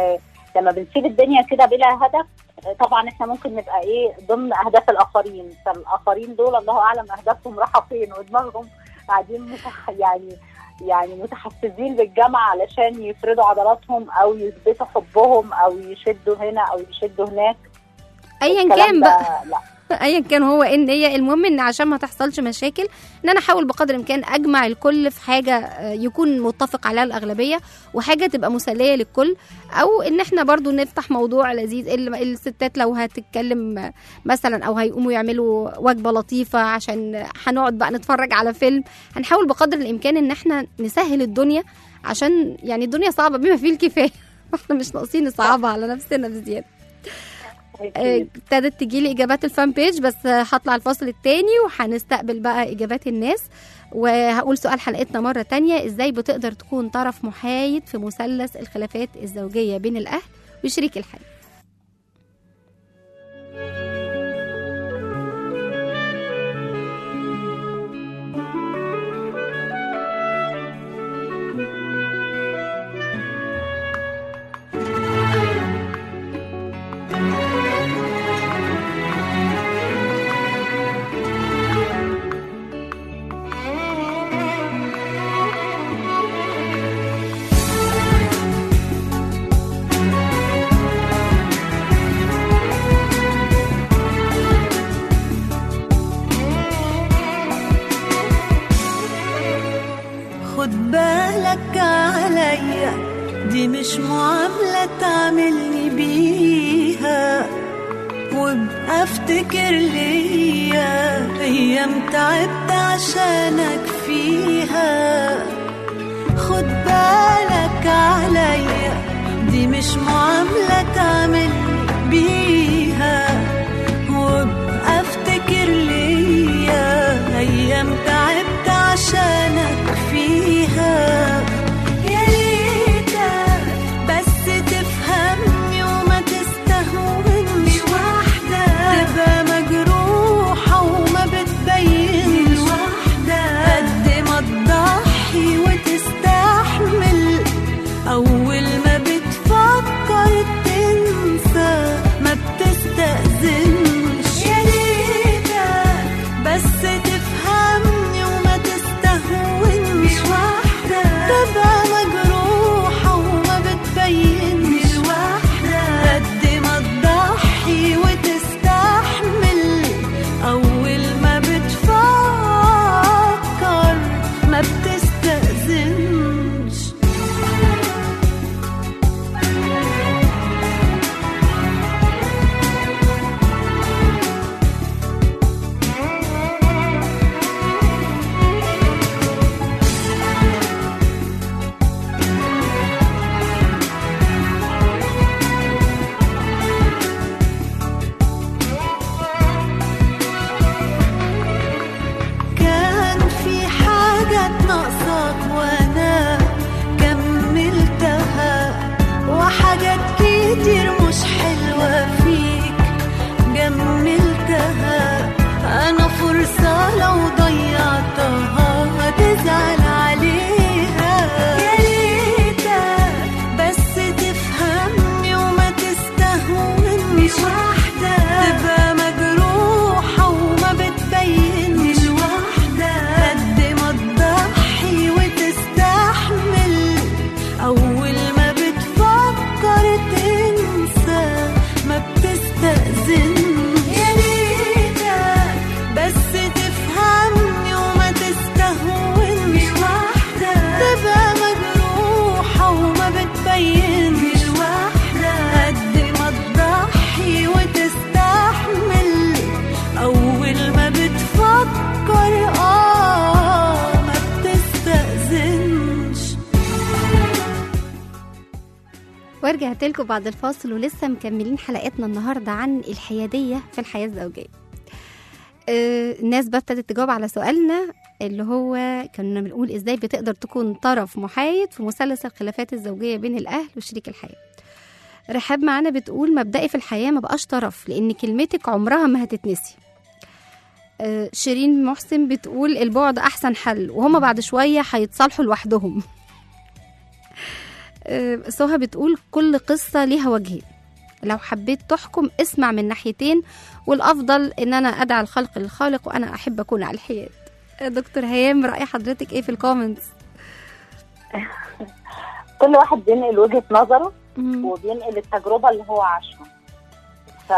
لما بنسيب الدنيا كده بلا هدف آه، طبعا احنا ممكن نبقى ايه ضمن اهداف الاخرين فالاخرين دول الله اعلم اهدافهم رايحه فين ودماغهم قاعدين متح يعني يعني متحفزين بالجامعه علشان يفردوا عضلاتهم او يثبتوا حبهم او يشدوا هنا او يشدوا هناك ايا الكلام كان ده بقى لا ايا كان هو ان هي المهم ان عشان ما تحصلش مشاكل ان انا احاول بقدر الامكان اجمع الكل في حاجه آه، يكون متفق عليها الاغلبيه وحاجه تبقى مسليه للكل او ان احنا برضو نفتح موضوع لذيذ ال- الستات لو هتتكلم آه، مثلا او هيقوموا يعملوا وجبه لطيفه عشان هنقعد بقى نتفرج على فيلم هنحاول بقدر الامكان ان احنا نسهل الدنيا عشان يعني الدنيا صعبه بما فيه الكفايه احنا مش ناقصين نصعبها على نفسنا بزياده آه، ابتدت تجي لي اجابات الفان بيج بس آه، هطلع الفاصل التاني وهنستقبل بقى اجابات الناس وهقول سؤال حلقتنا مرة تانية ازاي بتقدر تكون طرف محايد في مثلث الخلافات الزوجية بين الاهل وشريك الحياة خد بالك عليا دي مش معاملة تعملني بيها وابقى افتكر ليا ايام تعبت عشانك فيها خد بالك عليا دي مش معاملة تعملني بيها وابقى افتكر ليا ايام تعبت عشانك فيها يا ريتك بس تفهمني وما تستهونش واحدة تبقى مجروحة وما بتبينش واحدة قد ما تضحي وتستحمل أول ما بتفكر تنسى ما بتستأذنش يا ريتك بس تفهمني وما تستهونش واحدة تبقى مجروحة وما بتبينش واحدة قد ما تضحي وتستحمل أول ما بتفكر ما بتستأذنش كان في حاجة ناقصاك وأنا كملتها وحاجات كتير مش حلوة فيك جملتها أنا فرصة لو ضيعتها هتزعل عليها يا ريتك بس تفهمني وما تستهونش واحدة تبقى مجروحة وما بتبينش واحدة قد ما تضحي وتستحمل أول ما بتفكر تنسى ما بتستأذنش يا ريتك بس تفهمني وما تستهونش واحدة تبقى مجروحة وما بتبينش واحدة قد ما تضحي وتستحمل أول ما بتفكر آه ما بتستأذنش ورجعت لكم بعد الفاصل ولسه مكملين حلقتنا النهارده عن الحياديه في الحياه الزوجيه. آه، الناس بقى ابتدت تجاوب على سؤالنا اللي هو كنا بنقول ازاي بتقدر تكون طرف محايد في مثلث الخلافات الزوجيه بين الاهل وشريك الحياه. رحاب معانا بتقول مبدئي في الحياه ما بقاش طرف لان كلمتك عمرها ما هتتنسي. آه، شيرين محسن بتقول البعد احسن حل وهما بعد شويه هيتصالحوا لوحدهم. آه، سهى بتقول كل قصة ليها وجهين لو حبيت تحكم اسمع من ناحيتين والأفضل إن أنا أدعى الخلق للخالق وأنا أحب أكون على الحياد آه، دكتور هيام رأي حضرتك إيه في الكومنتس؟ كل واحد بينقل وجهه نظره مم. وبينقل التجربه اللي هو عاشها ف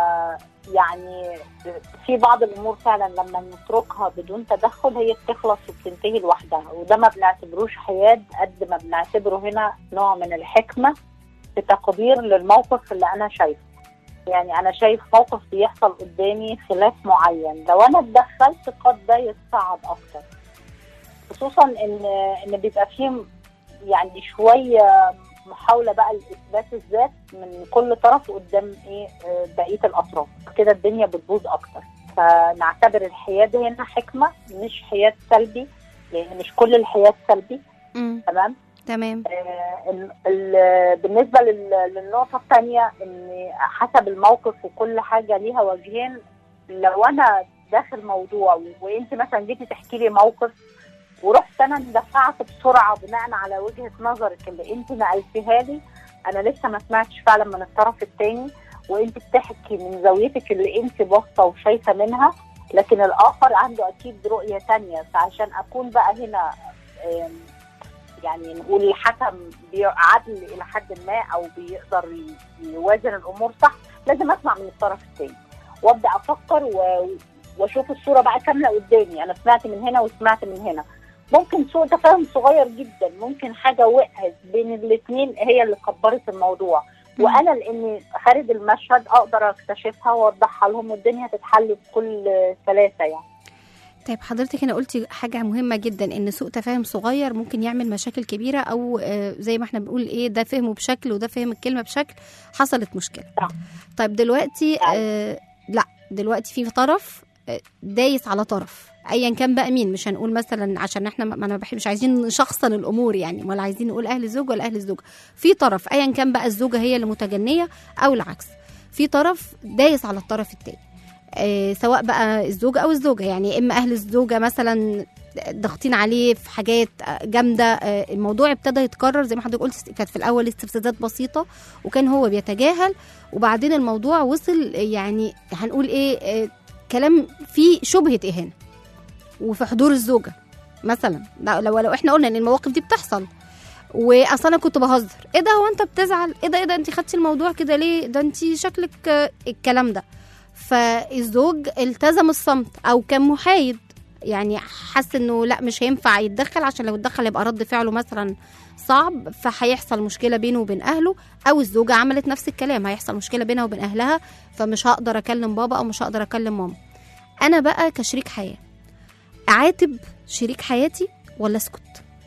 يعني في بعض الامور فعلا لما نتركها بدون تدخل هي بتخلص وبتنتهي لوحدها وده ما بنعتبروش حياد قد ما بنعتبره هنا نوع من الحكمه في تقدير للموقف اللي انا شايفه يعني انا شايف موقف بيحصل قدامي خلاف معين لو انا اتدخلت قد ده يتصعب اكتر خصوصا ان ان بيبقى فيه يعني شويه محاوله بقى لاثبات الذات من كل طرف قدام ايه آه، بقيه الاطراف كده الدنيا بتبوظ اكتر فنعتبر الحياد هنا حكمه مش حياد سلبي لان مش كل الحياد سلبي مم. تمام تمام آه، ال- ال- بالنسبه لل- للنقطه الثانيه ان حسب الموقف وكل حاجه ليها وجهين لو انا داخل موضوع وانت مثلا جيتي تحكي لي موقف ورحت انا اندفعت بسرعه بناء على وجهه نظرك اللي انت نقلتيها لي انا لسه ما سمعتش فعلا من الطرف الثاني وانت بتحكي من زاويتك اللي انت باصه وشايفه منها لكن الاخر عنده اكيد رؤيه تانية فعشان اكون بقى هنا آم، يعني نقول الحكم بي- عدل الى حد ما او بيقدر ي- يوازن الامور صح لازم اسمع من الطرف الثاني وابدا افكر و... واشوف الصوره بقى كامله قدامي انا سمعت من هنا وسمعت من هنا ممكن سوء تفاهم صغير جدا ممكن حاجه وقعت بين الاثنين هي اللي كبرت الموضوع مم. وانا لاني خارج المشهد اقدر اكتشفها واوضحها لهم والدنيا تتحل بكل سلاسه يعني طيب حضرتك هنا قلتي حاجة مهمة جدا ان سوء تفاهم صغير ممكن يعمل مشاكل كبيرة او آه، زي ما احنا بنقول ايه ده فهمه بشكل وده فهم الكلمة بشكل حصلت مشكلة صح. طيب دلوقتي آه لا دلوقتي في طرف آه، دايس على طرف ايا كان بقى مين مش هنقول مثلا عشان احنا ما انا بحب مش عايزين نشخصن الامور يعني ولا عايزين نقول اهل الزوج ولا اهل الزوجه في طرف ايا كان بقى الزوجه هي اللي متجنيه او العكس في طرف دايس على الطرف التاني آه، سواء بقى الزوج او الزوجه يعني يا اما اهل الزوجه مثلا ضاغطين عليه في حاجات آه، جامده آه، الموضوع ابتدى يتكرر زي ما حضرتك قلت كانت في الاول استفزازات بسيطه وكان هو بيتجاهل وبعدين الموضوع وصل آه، يعني هنقول ايه آه، كلام فيه شبهه اهانه وفي حضور الزوجه مثلا لا- لو لو احنا قلنا ان المواقف دي بتحصل واصل انا كنت بهزر ايه ده هو انت بتزعل ايه ده ايه ده انت خدتي الموضوع كده ليه ده انت شكلك آه، الكلام ده فالزوج التزم الصمت او كان محايد يعني حس انه لا مش هينفع يتدخل عشان لو اتدخل يبقى رد فعله مثلا صعب فهيحصل مشكله بينه وبين اهله او الزوجه عملت نفس الكلام هيحصل مشكله بينها وبين اهلها فمش هقدر اكلم بابا او مش هقدر اكلم ماما انا بقى كشريك حياه اعاتب شريك حياتي ولا اسكت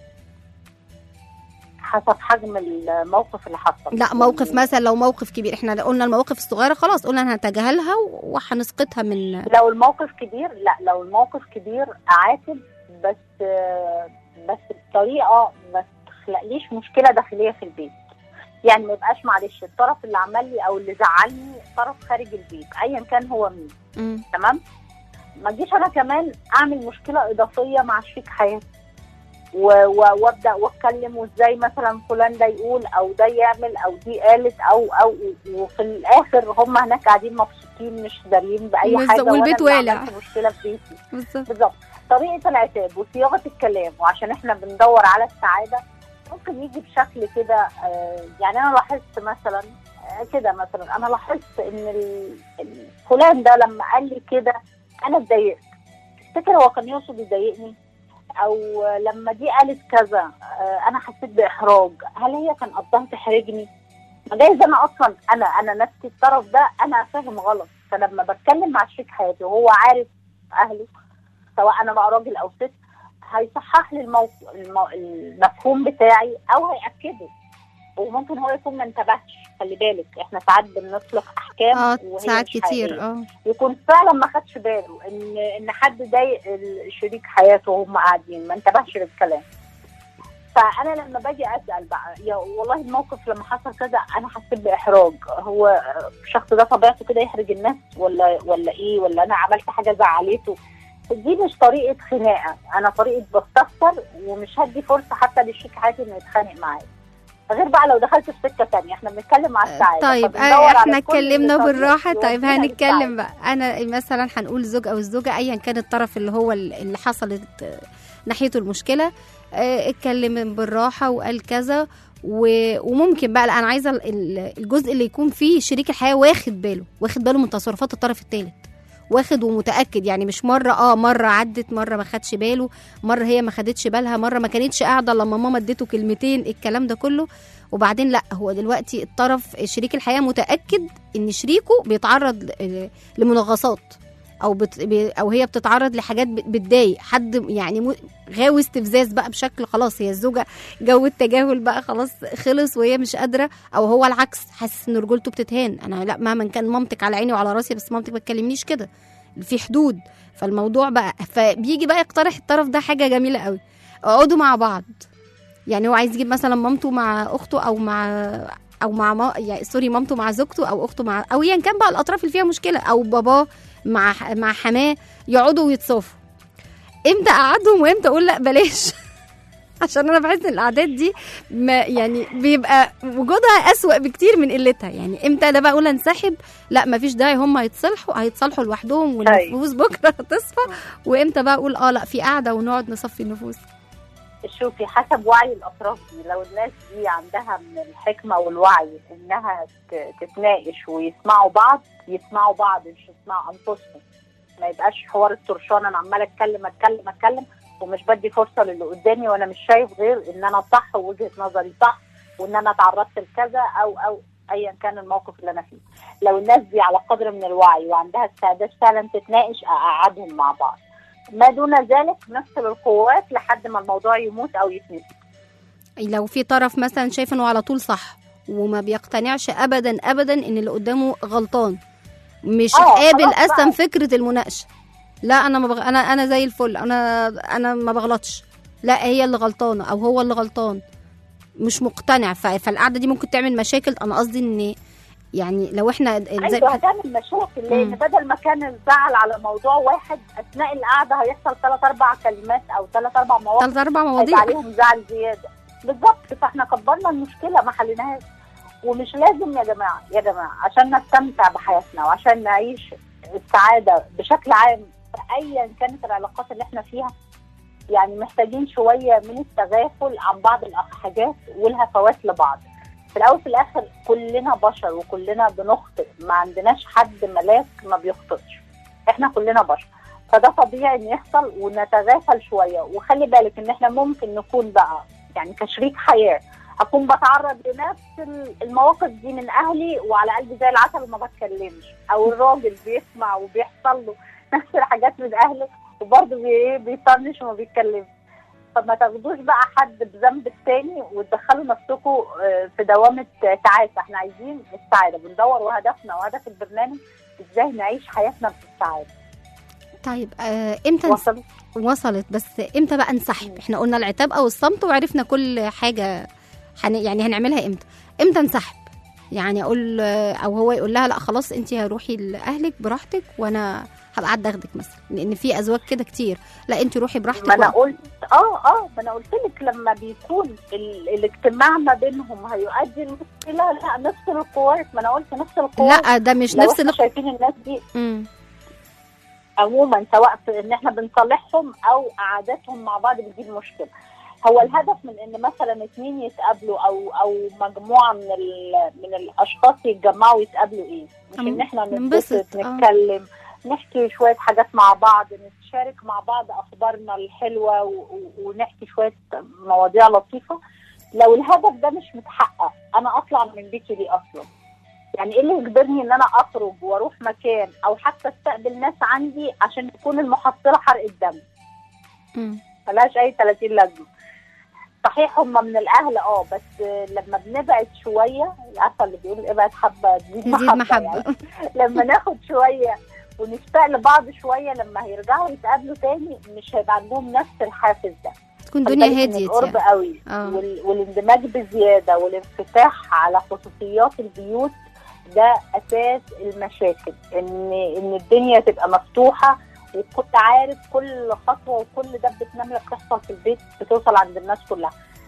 حسب حجم الموقف اللي حصل لا موقف يعني مثلا لو موقف كبير احنا قلنا المواقف الصغيره خلاص قلنا هنتجاهلها وهنسقطها من لو الموقف كبير لا لو الموقف كبير اعاتب بس بس بطريقه ما تخلقليش مشكله داخليه في البيت يعني ما يبقاش معلش الطرف اللي عمل لي او اللي زعلني طرف خارج البيت ايا كان هو مين مم. تمام ما اجيش انا كمان اعمل مشكله اضافيه مع شريك حياتي و- و- وابدا واتكلم وازاي مثلا فلان ده يقول او ده يعمل او دي قالت او او وفي الاخر هم هناك قاعدين مبسوطين مش دارين باي بالظبط، حاجه وأنا والبيت اللي والع. عملت مشكله في بيتي بالظبط بالظبط طريقه العتاب وصياغه الكلام وعشان احنا بندور على السعاده ممكن يجي بشكل كده آه، يعني انا لاحظت مثلا آه، كده مثلا انا لاحظت ان ال- ال- فلان ده لما قال لي كده انا اتضايقت تفتكر هو كان يقصد يضايقني او لما دي قالت كذا آه، انا حسيت باحراج هل هي كان قصدها تحرجني ما جايز انا اصلا انا انا نفسي الطرف ده انا فاهم غلط فلما بتكلم مع شريك حياتي وهو عارف اهله سواء انا بقى راجل او ست هيصحح لي الموق... المو... المفهوم بتاعي او هياكده وممكن هو يكون ما انتبهش خلي بالك احنا ساعات بنطلق احكام اه وهي ساعات مش كتير حقيقية. اه يكون فعلا ما خدش باله ان ان حد ضايق ال- شريك حياته وهم قاعدين ما انتبهش للكلام فانا لما باجي اسال بقى يا والله الموقف لما حصل كذا انا حسيت باحراج هو الشخص ده طبيعته كده يحرج الناس ولا ولا ايه ولا انا عملت حاجه زعلته دي مش طريقه خناقه انا طريقه بستفسر ومش هدي فرصه حتى للشريك حياتي انه يتخانق معايا غير بقى لو دخلت في سكه ثانيه احنا بنتكلم على السعاده طيب فبندور آه، على احنا كل اتكلمنا طريق بالراحه طيب يودينا هنتكلم للسعادة. بقى انا مثلا هنقول زوج او الزوجه ايا كان الطرف اللي هو ال- اللي حصلت آه، ناحيته المشكله آه، اتكلم بالراحه وقال كذا و- وممكن بقى لا انا عايزه ال- ال- الجزء اللي يكون فيه شريك الحياه واخد باله واخد باله من تصرفات الطرف الثالث واخد ومتاكد يعني مش مره اه مره عدت مره ما خدش باله مره هي ما خدتش بالها مره ما كانتش قاعده لما ماما اديته كلمتين الكلام ده كله وبعدين لا هو دلوقتي الطرف شريك الحياه متاكد ان شريكه بيتعرض ل- لمنغصات او بت... بي- او هي بتتعرض لحاجات بت- بتضايق حد يعني م- غاوي استفزاز بقى بشكل خلاص هي الزوجه جو التجاهل بقى خلاص خلص وهي مش قادره او هو العكس حاسس ان رجولته بتتهان انا لا مهما كان مامتك على عيني وعلى راسي بس مامتك ما تكلمنيش كده في حدود فالموضوع بقى فبيجي بقى يقترح الطرف ده حاجه جميله قوي اقعدوا مع بعض يعني هو عايز يجيب مثلا مامته مع اخته او مع او مع ما يعني سوري مامته مع زوجته او اخته مع او ايا كان بقى الاطراف اللي فيها مشكله او باباه مع مع حماه يقعدوا ويتصافوا امتى اقعدهم وامتى اقول لا بلاش عشان انا بحس ان الاعداد دي ما يعني بيبقى وجودها اسوأ بكتير من قلتها يعني امتى انا بقى اقول انسحب لا مفيش داعي هم هيتصالحوا هيتصالحوا لوحدهم والنفوس بكره هتصفى وامتى بقى اقول اه لا في قعده ونقعد نصفي النفوس شوفي حسب وعي الاطراف دي لو الناس دي عندها من الحكمه والوعي انها ت- تتناقش ويسمعوا بعض يسمعوا بعض مش يسمعوا انفسهم ما يبقاش حوار الطرشان انا عماله اتكلم اتكلم اتكلم ومش بدي فرصه للي قدامي وانا مش شايف غير ان انا صح ووجهه نظري صح وان انا تعرضت لكذا او او ايا كان الموقف اللي انا فيه لو الناس دي على قدر من الوعي وعندها استعداد فعلا تتناقش اقعدهم مع بعض ما دون ذلك نفصل القوات لحد ما الموضوع يموت او يتنسي لو في طرف مثلا شايف انه على طول صح وما بيقتنعش ابدا ابدا ان اللي قدامه غلطان مش آه، قابل خلاص اصلا بقى. فكره المناقشه لا انا ما بغ... انا انا زي الفل انا انا ما بغلطش لا هي اللي غلطانه او هو اللي غلطان مش مقتنع ف... فالقعده دي ممكن تعمل مشاكل انا قصدي ان يعني لو احنا زي ايوه هتعمل مشاكل لان مم. بدل ما كان الزعل على موضوع واحد اثناء القعده هيحصل ثلاث اربع كلمات او ثلاث اربع مواقف ثلاث اربع هيبقى مواضيع عليهم زعل زياده بالظبط فاحنا كبرنا المشكله ما حليناهاش ومش لازم يا جماعه يا جماعه عشان نستمتع بحياتنا وعشان نعيش السعاده بشكل عام في ايا كانت العلاقات اللي احنا فيها يعني محتاجين شويه من التغافل عن بعض الحاجات والهفوات لبعض في الاول في الاخر كلنا بشر وكلنا بنخطئ ما عندناش حد ملاك ما بيخطئش احنا كلنا بشر فده طبيعي ان يحصل ونتغافل شويه وخلي بالك ان احنا ممكن نكون بقى يعني كشريك حياه اكون بتعرض لنفس المواقف دي من اهلي وعلى قلبي زي العسل وما بتكلمش او الراجل بيسمع وبيحصل له نفس الحاجات من اهله وبرضه بي- إيه بيطنش وما بيتكلمش فما تاخدوش بقى حد بذنب التاني وتدخلوا نفسكم آه، في دوامه آه، تعاسه احنا عايزين السعاده بندور وهدفنا وهدف البرنامج ازاي نعيش حياتنا في السعاده طيب آه امتى نس... وصلت وصلت بس امتى بقى نسحب احنا قلنا العتاب او الصمت وعرفنا كل حاجه حن... يعني هنعملها امتى امتى نسحب يعني اقول او هو يقول لها لا خلاص انت هروحي لاهلك براحتك وانا هبقى قاعده اخدك مثلا لان في ازواج كده كتير لا انت روحي براحتك ما انا وأنا- قلت اه اه ما انا قلت لك لما بيكون ال... الاجتماع ما بينهم هيؤدي لمشكله لا نفصل القوات ما انا قلت نفصل القوات لا ده مش لو نفس احنا اللي شايفين الناس دي مم. عموما سواء في ان احنا بنصالحهم او قعداتهم مع بعض بتجيب مشكله هو الهدف من ان مثلا اتنين يتقابلوا او او مجموعه من ال... من الاشخاص يتجمعوا يتقابلوا ايه مش أم- ان احنا ننبسط، ننبسط آه. نتكلم نحكي شويه حاجات مع بعض نتشارك مع بعض اخبارنا الحلوه و... و... ونحكي شويه مواضيع لطيفه لو الهدف ده مش متحقق انا اطلع من بيتي ليه اصلا يعني ايه اللي يجبرني ان انا اخرج واروح مكان او حتى استقبل ناس عندي عشان تكون المحصله حرق الدم مم. ملهاش اي 30 لازمه صحيح هم من الاهل اه بس لما بنبعد شويه عارفه اللي بيقول ابعد حبه تزيد تزيد محبه, محبه يعني. لما ناخد شويه ونشتاق لبعض شويه لما هيرجعوا يتقابلوا تاني مش هيبقى عندهم نفس الحافز ده تكون خلي الدنيا بالك إن هديت القرب يعني قوي آه. وال... والاندماج بزياده والانفتاح على خصوصيات البيوت ده اساس المشاكل ان ان الدنيا تبقى مفتوحه وكنت عارف كل خطوه وكل دبه نمله بتحصل في البيت بتوصل عند الناس كلها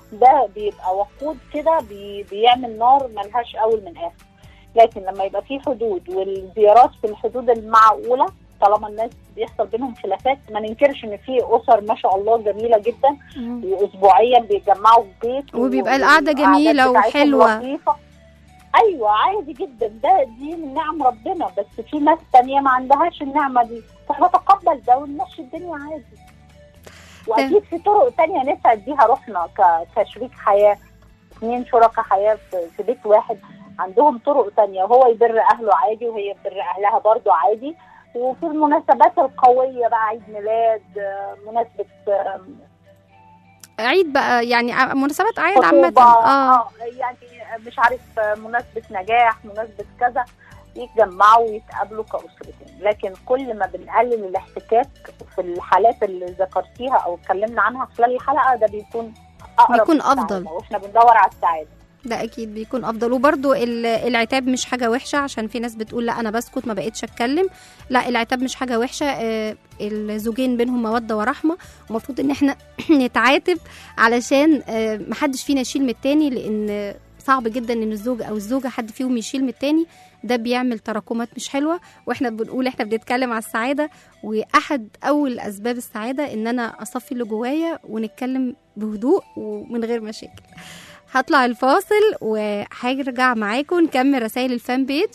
ده بيبقى وقود كده بي بيعمل نار ملهاش اول من اخر لكن لما يبقى في حدود والزيارات في الحدود المعقوله طالما الناس بيحصل بينهم خلافات ما ننكرش ان في اسر ما شاء الله جميله جدا مم. واسبوعيا بيتجمعوا في بيت وبيبقى و- القعدة والقعدات جميلة بتاعتهم وحلوة. لطيفة. ايوه عادي جدا ده دي من نعم ربنا بس في ناس تانية ما عندهاش النعمه دي فنتقبل ده ونمشي الدنيا عادي واكيد في طرق تانية نسعد بيها روحنا ك- كشريك حياه اثنين شركاء حياه في في بيت واحد عندهم طرق تانية وهو يبر اهله عادي وهي تبر اهلها برضه عادي وفي المناسبات القويه بقى عيد ميلاد آه، مناسبه آه، عيد بقى يعني ع- مناسبات اعياد عامة خطوبة اه اه يعني مش عارف آه، مناسبة نجاح مناسبة كذا يتجمعوا ويتقابلوا كأسرتين لكن كل ما بنقلل الاحتكاك في الحالات اللي ذكرتيها او اتكلمنا عنها خلال الحلقة ده بيكون اقرب بيكون للسعادة، أفضل. واحنا بندور على السعادة ده اكيد بيكون افضل وبرده العتاب مش حاجه وحشه عشان في ناس بتقول لا انا بسكت ما بقتش اتكلم لا العتاب مش حاجه وحشه آه، الزوجين بينهم موده ورحمه ومفروض ان احنا نتعاتب علشان آه، محدش فينا يشيل من التاني لان صعب جدا ان الزوج او الزوجه حد فيهم يشيل من التاني ده بيعمل تراكمات مش حلوه واحنا بنقول احنا بنتكلم على السعاده واحد اول اسباب السعاده ان انا اصفي اللي جوايا ونتكلم بهدوء ومن غير مشاكل هطلع الفاصل وهرجع معاكم نكمل رسائل الفان بيج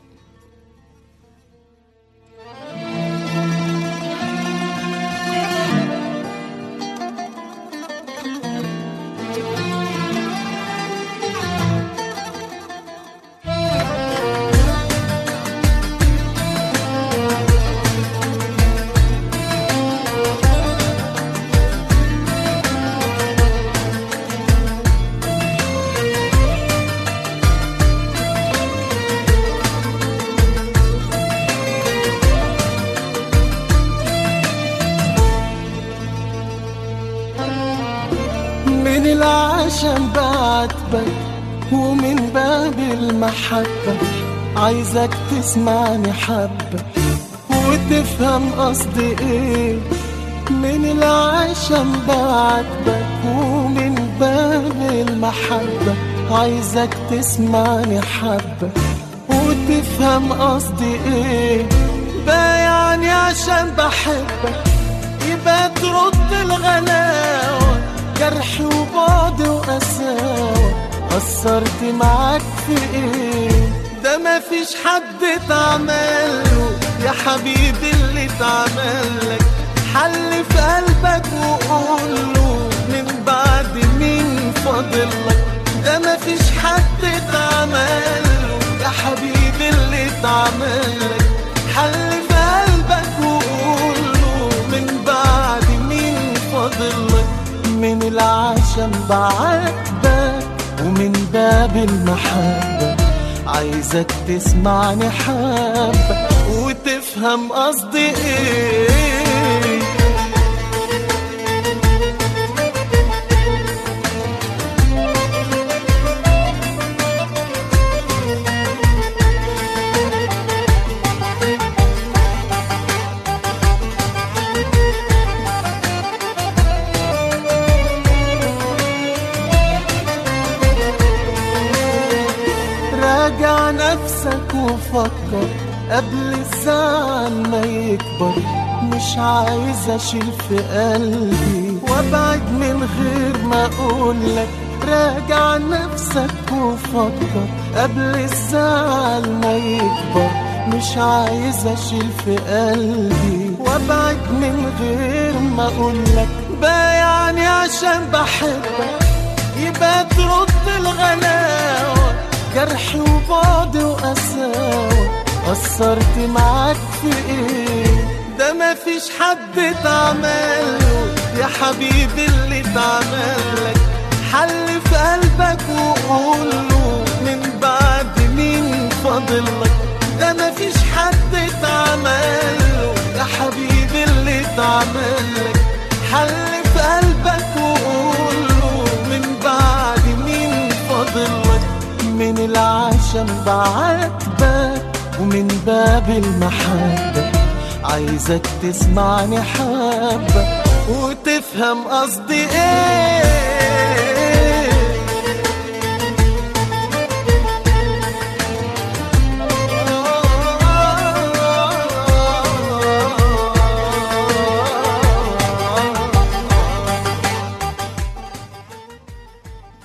من العشم بعاتبك ومن باب المحبة عايزك تسمعني حبة وتفهم قصدي ايه من العشم بعاتبك ومن باب المحبة عايزك تسمعني حبة وتفهم قصدي ايه بايعني عشان بحبك يبقى ترد الغلاوة جرح وبعد وقساوة قصرت معاك في ايه ده مفيش حد اتعمله يا حبيبي اللي اتعملك حل في قلبك وقوله من بعد مين فاضلك ده مفيش حد اتعمله يا حبيبي اللي اتعملك حل في قلبك وقوله من بعد مين فاضلك من العشم بعاتبك ومن باب المحبة عايزك تسمعني حبة وتفهم قصدي ايه راجع نفسك وفكر قبل الزعل ما يكبر مش عايز اشيل في قلبي وابعد من غير ما اقولك راجع نفسك وفكر قبل الزعل ما يكبر مش عايز اشيل في قلبي وابعد من غير ما اقولك بايعني عشان بحبك يبقى ترد الغلاوة جرح وبعد وقساوة قصرت معاك في ايه ده مفيش حد اتعمله يا حبيبي اللي اتعملك حل في قلبك وقوله من بعد مين فاضلك ده مفيش حد اتعمله يا حبيبي اللي اتعملك حل في قلبك وقوله من بعد مين فاضلك من العشم بعاتبك ومن باب المحبة عايزك تسمعني حبة وتفهم قصدي ايه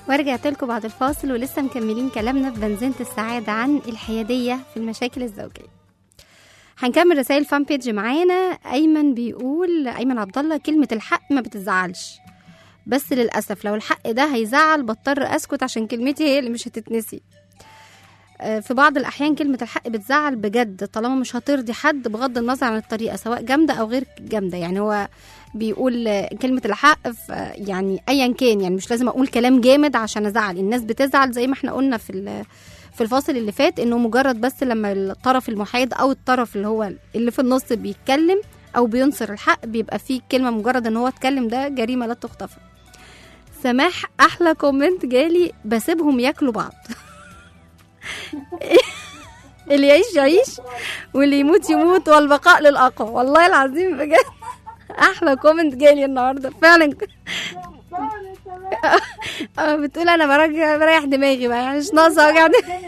ورجعت لكم بعد الفاصل ولسه مكملين كلامنا في بنزينة السعادة عن الحيادية في المشاكل الزوجية هنكمل رسائل فان بيج معانا ايمن بيقول ايمن عبد الله كلمه الحق ما بتزعلش بس للاسف لو الحق ده هيزعل بضطر اسكت عشان كلمتي هي اللي مش هتتنسي آه، في بعض الاحيان كلمه الحق بتزعل بجد طالما مش هترضي حد بغض النظر عن الطريقه سواء جامده او غير جامده يعني هو بيقول آه، كلمه الحق ف- يعني ايا كان يعني مش لازم اقول كلام جامد عشان ازعل الناس بتزعل زي ما احنا قلنا في ال- في الفاصل اللي فات انه مجرد بس لما الطرف المحايد او الطرف اللي هو اللي في النص بيتكلم او بينصر الحق بيبقى فيه كلمه مجرد ان هو اتكلم ده جريمه لا تغتفر سماح احلى كومنت جالي بسيبهم ياكلوا بعض اللي يعيش يعيش واللي يموت يموت والبقاء للاقوى والله العظيم بجد احلى كومنت جالي النهارده فعلا اه بتقول انا برجع بريح دماغي بقى يعني مش ناقصه وجع دماغي.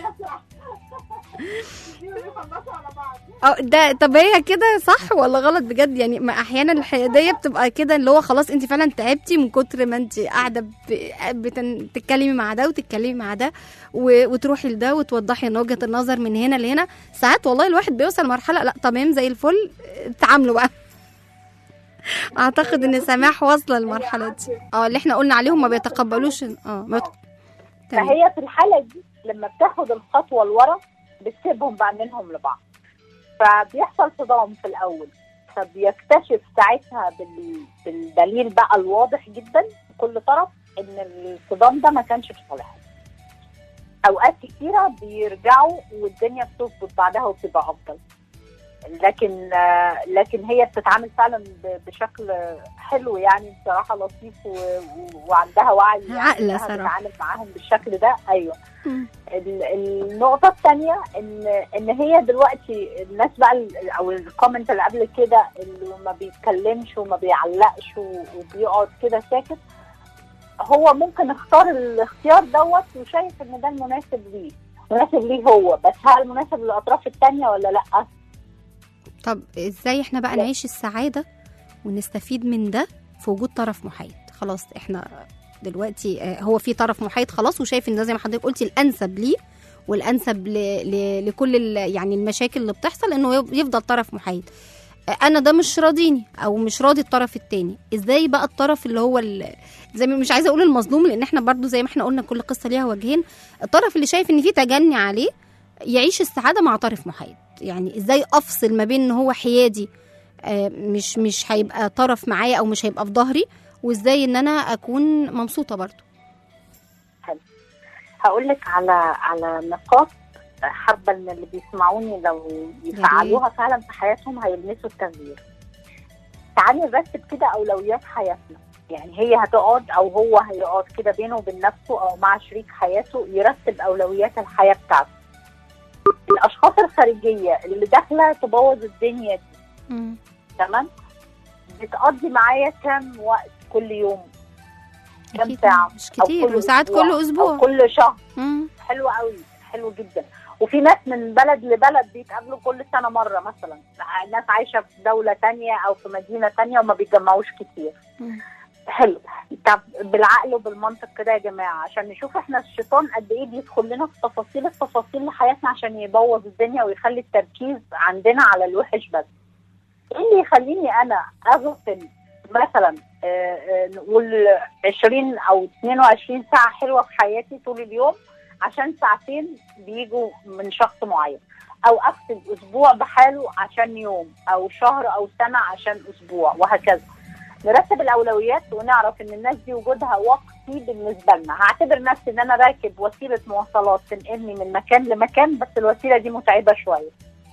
اه ده طب هي كده صح ولا غلط بجد يعني ما احيانا الحياديه بتبقى كده اللي هو خلاص انت فعلا تعبتي من كتر ما انت قاعده ب- بتن- تتكلمي مع ده وتتكلمي مع ده و- وتروحي لده وتوضحي ان وجهه النظر من هنا لهنا ساعات والله الواحد بيوصل مرحله لا تمام زي الفل تعاملوا بقى اعتقد ان سماح واصله للمرحله دي اه اللي احنا قلنا عليهم ما بيتقبلوش اه ما بيت- تمام. فهي في الحاله دي لما بتاخد الخطوه لورا بتسيبهم بقى منهم لبعض فبيحصل صدام في الاول فبيكتشف ساعتها بال... بالدليل بقى الواضح جدا كل طرف ان الصدام ده ما كانش في صالحهم اوقات كتيره بيرجعوا والدنيا بتظبط بعدها وبتبقى افضل لكن آه، لكن هي بتتعامل فعلا ب- بشكل حلو يعني بصراحه لطيف و... و... وعندها وعي يعني عاقلة إنها صراحة. بتتعامل معاهم بالشكل ده ايوه مم. ال- النقطة الثانية إن إن هي دلوقتي الناس بقى ال- أو الكومنت اللي قبل كده اللي ما بيتكلمش وما بيعلقش و- وبيقعد كده ساكت هو ممكن اختار الاختيار دوت وشايف إن ده المناسب ليه مناسب ليه هو بس هل مناسب للأطراف الثانية ولا لأ؟ طب ازاي احنا بقى لا. نعيش السعاده ونستفيد من ده في وجود طرف محايد خلاص احنا دلوقتي آه، هو في طرف محايد خلاص وشايف ان ده زي ما حضرتك قلتي الانسب ليه والانسب ل... ل... لكل ال... يعني المشاكل اللي بتحصل انه يف- يفضل طرف محايد آه، انا ده مش راضيني او مش راضي الطرف التاني ازاي بقى الطرف اللي هو ال... زي ما مش عايزه اقول المظلوم لان احنا برضو زي ما احنا قلنا كل قصه ليها وجهين الطرف اللي شايف ان في تجني عليه يعيش السعاده مع طرف محايد يعني ازاي افصل ما بين ان هو حيادي آه، مش مش هيبقى طرف معايا او مش هيبقى في ظهري وازاي ان انا اكون مبسوطه برضو هقول لك على على نقاط حابة إن اللي بيسمعوني لو يفعلوها فعلا في حياتهم هيلمسوا التغيير. تعالي نرتب كده أولويات حياتنا. يعني هي هتقعد او هو هيقعد كده بينه وبين نفسه او مع شريك حياته يرتب اولويات الحياه بتاعته. الاشخاص الخارجيه اللي داخله تبوظ الدنيا دي مم. تمام بتقضي معايا كام وقت كل يوم كام أكيد ساعه مش أو كتير كل وساعات أسبوع، كل أو اسبوع كل شهر مم. حلو قوي حلو جدا وفي ناس من بلد لبلد بيتقابلوا كل سنه مره مثلا ناس عايشه في دوله تانية او في مدينه تانية وما بيتجمعوش كتير مم. حلو طب بالعقل وبالمنطق كده يا جماعه عشان نشوف احنا الشيطان قد ايه بيدخل لنا في تفاصيل التفاصيل لحياتنا عشان يبوظ الدنيا ويخلي التركيز عندنا على الوحش بس ايه اللي يخليني انا اغفل مثلا آه، آه، نقول 20 او 22 ساعه حلوه في حياتي طول اليوم عشان ساعتين بيجوا من شخص معين او اكتب اسبوع بحاله عشان يوم او شهر او سنه عشان اسبوع وهكذا نرتب الاولويات ونعرف ان الناس دي وجودها وقتي بالنسبه لنا هعتبر نفسي ان انا راكب وسيله مواصلات تنقلني من مكان لمكان بس الوسيله دي متعبه شويه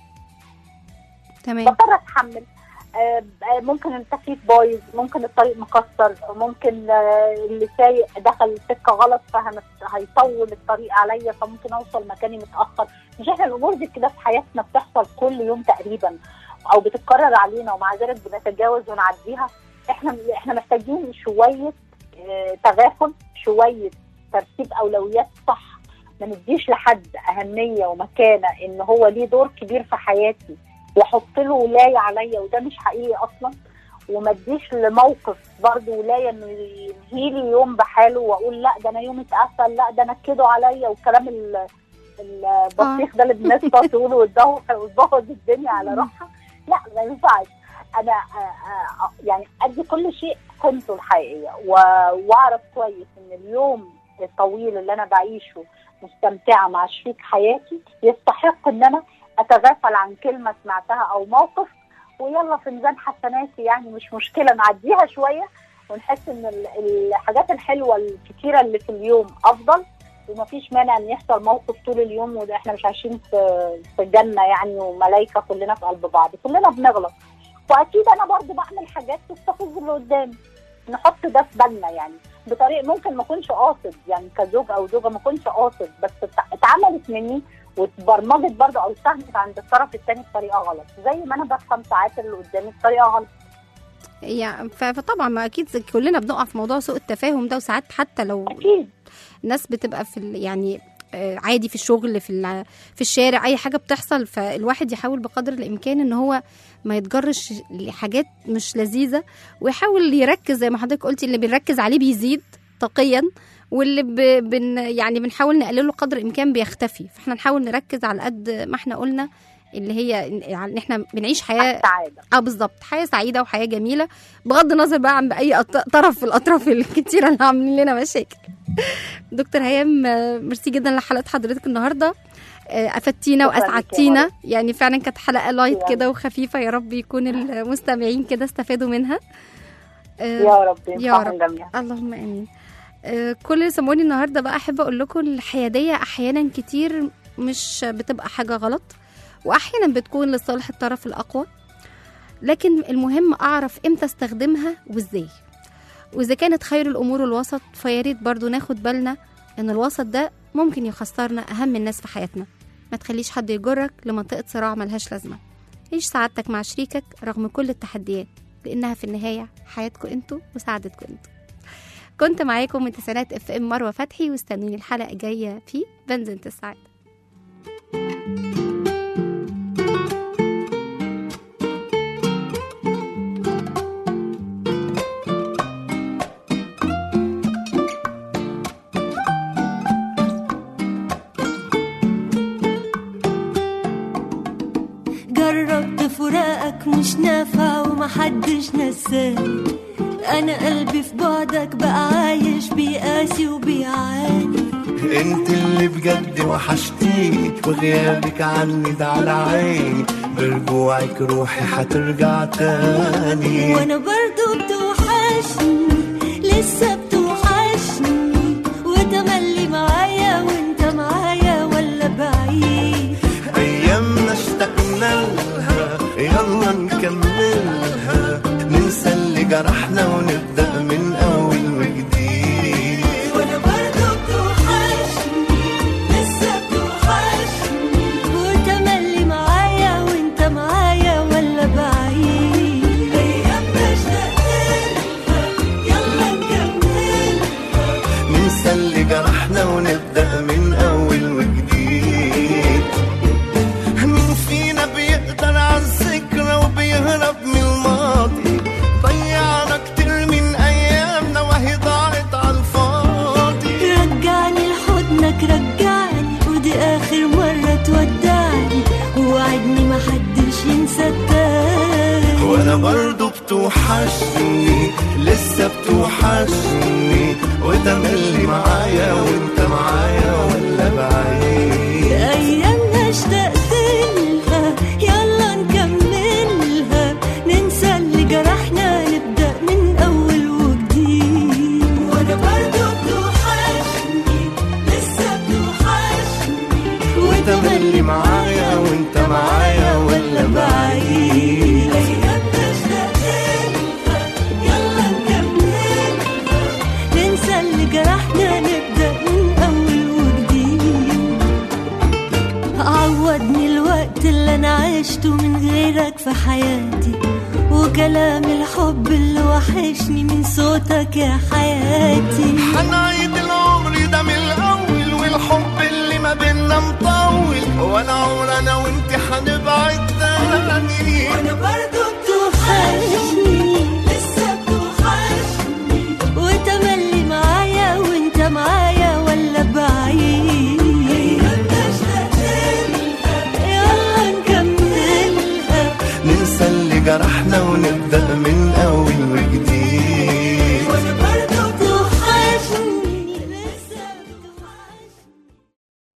تمام بضطر اتحمل آه، آه، ممكن التكييف بايظ ممكن الطريق مكسر ممكن آه، اللي سايق دخل سكه غلط فهيطول الطريق عليا فممكن اوصل مكاني متاخر مش احنا الامور دي كده في حياتنا بتحصل كل يوم تقريبا او بتتكرر علينا ومع ذلك بنتجاوز ونعديها احنا احنا محتاجين شويه آه، تغافل شويه ترتيب اولويات صح ما نديش لحد اهميه ومكانه ان هو ليه دور كبير في حياتي واحط له ولايه عليا وده مش حقيقي اصلا وما اديش لموقف برضه ولايه انه ينهي لي يوم بحاله واقول لا ده انا يومي اتقفل لا ده نكدوا عليا والكلام ال- البطيخ ده اللي الناس بتقعد تقوله وتدور وتبوظ الدنيا على روحها لا ما ينفعش انا آه، آه، يعني ادي كل شيء قيمته الحقيقيه و- واعرف كويس ان اليوم الطويل اللي انا بعيشه مستمتعه مع شريك حياتي يستحق ان انا اتغافل عن كلمه سمعتها او موقف ويلا في ميزان حسناتي يعني مش مشكله نعديها شويه ونحس ان ال- الحاجات الحلوه الكتيره اللي في اليوم افضل ومفيش مانع ان يحصل موقف طول اليوم وده احنا مش عايشين في في جنه يعني وملايكه كلنا في قلب بعض كلنا بنغلط واكيد انا برضو بعمل حاجات تستفز اللي قدامي نحط ده في بالنا يعني بطريقه ممكن ما اكونش قاصد يعني كزوج او زوجه ما اكونش قاصد بس ات- اتعملت مني واتبرمجت برضه او اتفهمت عند الطرف الثاني بطريقه غلط زي ما انا بفهم ساعات اللي قدامي بطريقه غلط يعني ف- فطبعا ما اكيد زي- كلنا بنقع في موضوع سوء التفاهم ده وساعات حتى لو اكيد الناس بتبقى في ال- يعني آه، عادي في الشغل في الع- في الشارع اي حاجه بتحصل فالواحد يحاول بقدر الامكان ان هو ما يتجرش لحاجات مش لذيذه ويحاول يركز زي ما حضرتك قلتي اللي بنركز عليه بيزيد طاقيا واللي ب... بن يعني بنحاول نقلله قدر الامكان بيختفي فاحنا نحاول نركز على قد ما احنا قلنا اللي هي إن- يعني ان احنا بنعيش حياه السعاده اه بالظبط حياه سعيده وحياه جميله بغض النظر بقى عن اي أط- طرف في الاطراف الكتيره اللي عاملين لنا مشاكل دكتور هيام آه، ميرسي جدا لحلقه حضرتك النهارده آه، افدتينا شكراً لك يا واسعدتينا يعني فعلا كانت حلقه لايت شكراً. كده وخفيفه يا رب يكون المستمعين كده استفادوا منها آه، يا رب يا ينفعهم رب. جميعا اللهم امين آه، كل اللي سموني النهارده بقى احب اقول لكم الحياديه احيانا كتير مش بتبقى حاجه غلط واحيانا بتكون لصالح الطرف الاقوى لكن المهم اعرف امتى استخدمها وازاي واذا كانت خير الامور الوسط فيا ريت برضو ناخد بالنا ان الوسط ده ممكن يخسرنا اهم الناس في حياتنا ما تخليش حد يجرك لمنطقه صراع ملهاش لازمه عيش سعادتك مع شريكك رغم كل التحديات لانها في النهايه حياتكم انتوا وسعادتكم انتوا كنت معاكم من تسعينات اف ام مروه فتحي واستنوني الحلقه الجايه في بنزنة السعاده جربت فراقك مش نافع ومحدش نساني انا قلبي في بعدك بقى عايش بيقاسي وبيعاني انت اللي بجد وحشتيني وغيابك عني ده على عيني برجوعك روحي حترجع تاني وانا برضو بتوحشني لسه بتوحشني وتملي معايا وانت معايا ولا بعيد ايامنا اشتقنا لها يلا نكملها ننسى اللي جرحنا ونبدا من اول وجديد وانا برضو بتوحشني لسه بتوحشني وتملي معايا وانت معايا ولا بعيد ايامنا اشتقنا يلا نكملها ننسى اللي جرحنا ونبدا من اول وجديد مين فينا بيقدر على الذكرى وبيهرب من الماضي ضيعنا كتير من ايامنا وهي ضاعت على الفاضي رجعني لحضنك رجعني ودي اخر مرة تودعني ووعدني محدش ينسى التاني وانا برضو بتوحشني لسه بتوحشني وتملي معايا وانت معايا ولا بعيد ايامنا اشتقت لها يلا نكملها ننسى اللي جرحنا نبدا من اول وجديد وانا برضو بتوحشني لسه بتوحشني وتملي معايا وانت معايا ولا بعيد ايامنا اشتقت لها يلا نكملها ننسى اللي جرحنا نبدا من اول وجديد عوضني الوقت اللي انا عشته من غيرك في حياتي وكلام الحب اللي وحشني من صوتك يا حياتي حنعيد العمر ده من الاول والحب اللي ما بينا مطول ولا عمر انا وانت حنبعد تاني وانا برضو بتوحشني جرحنا ونبدأ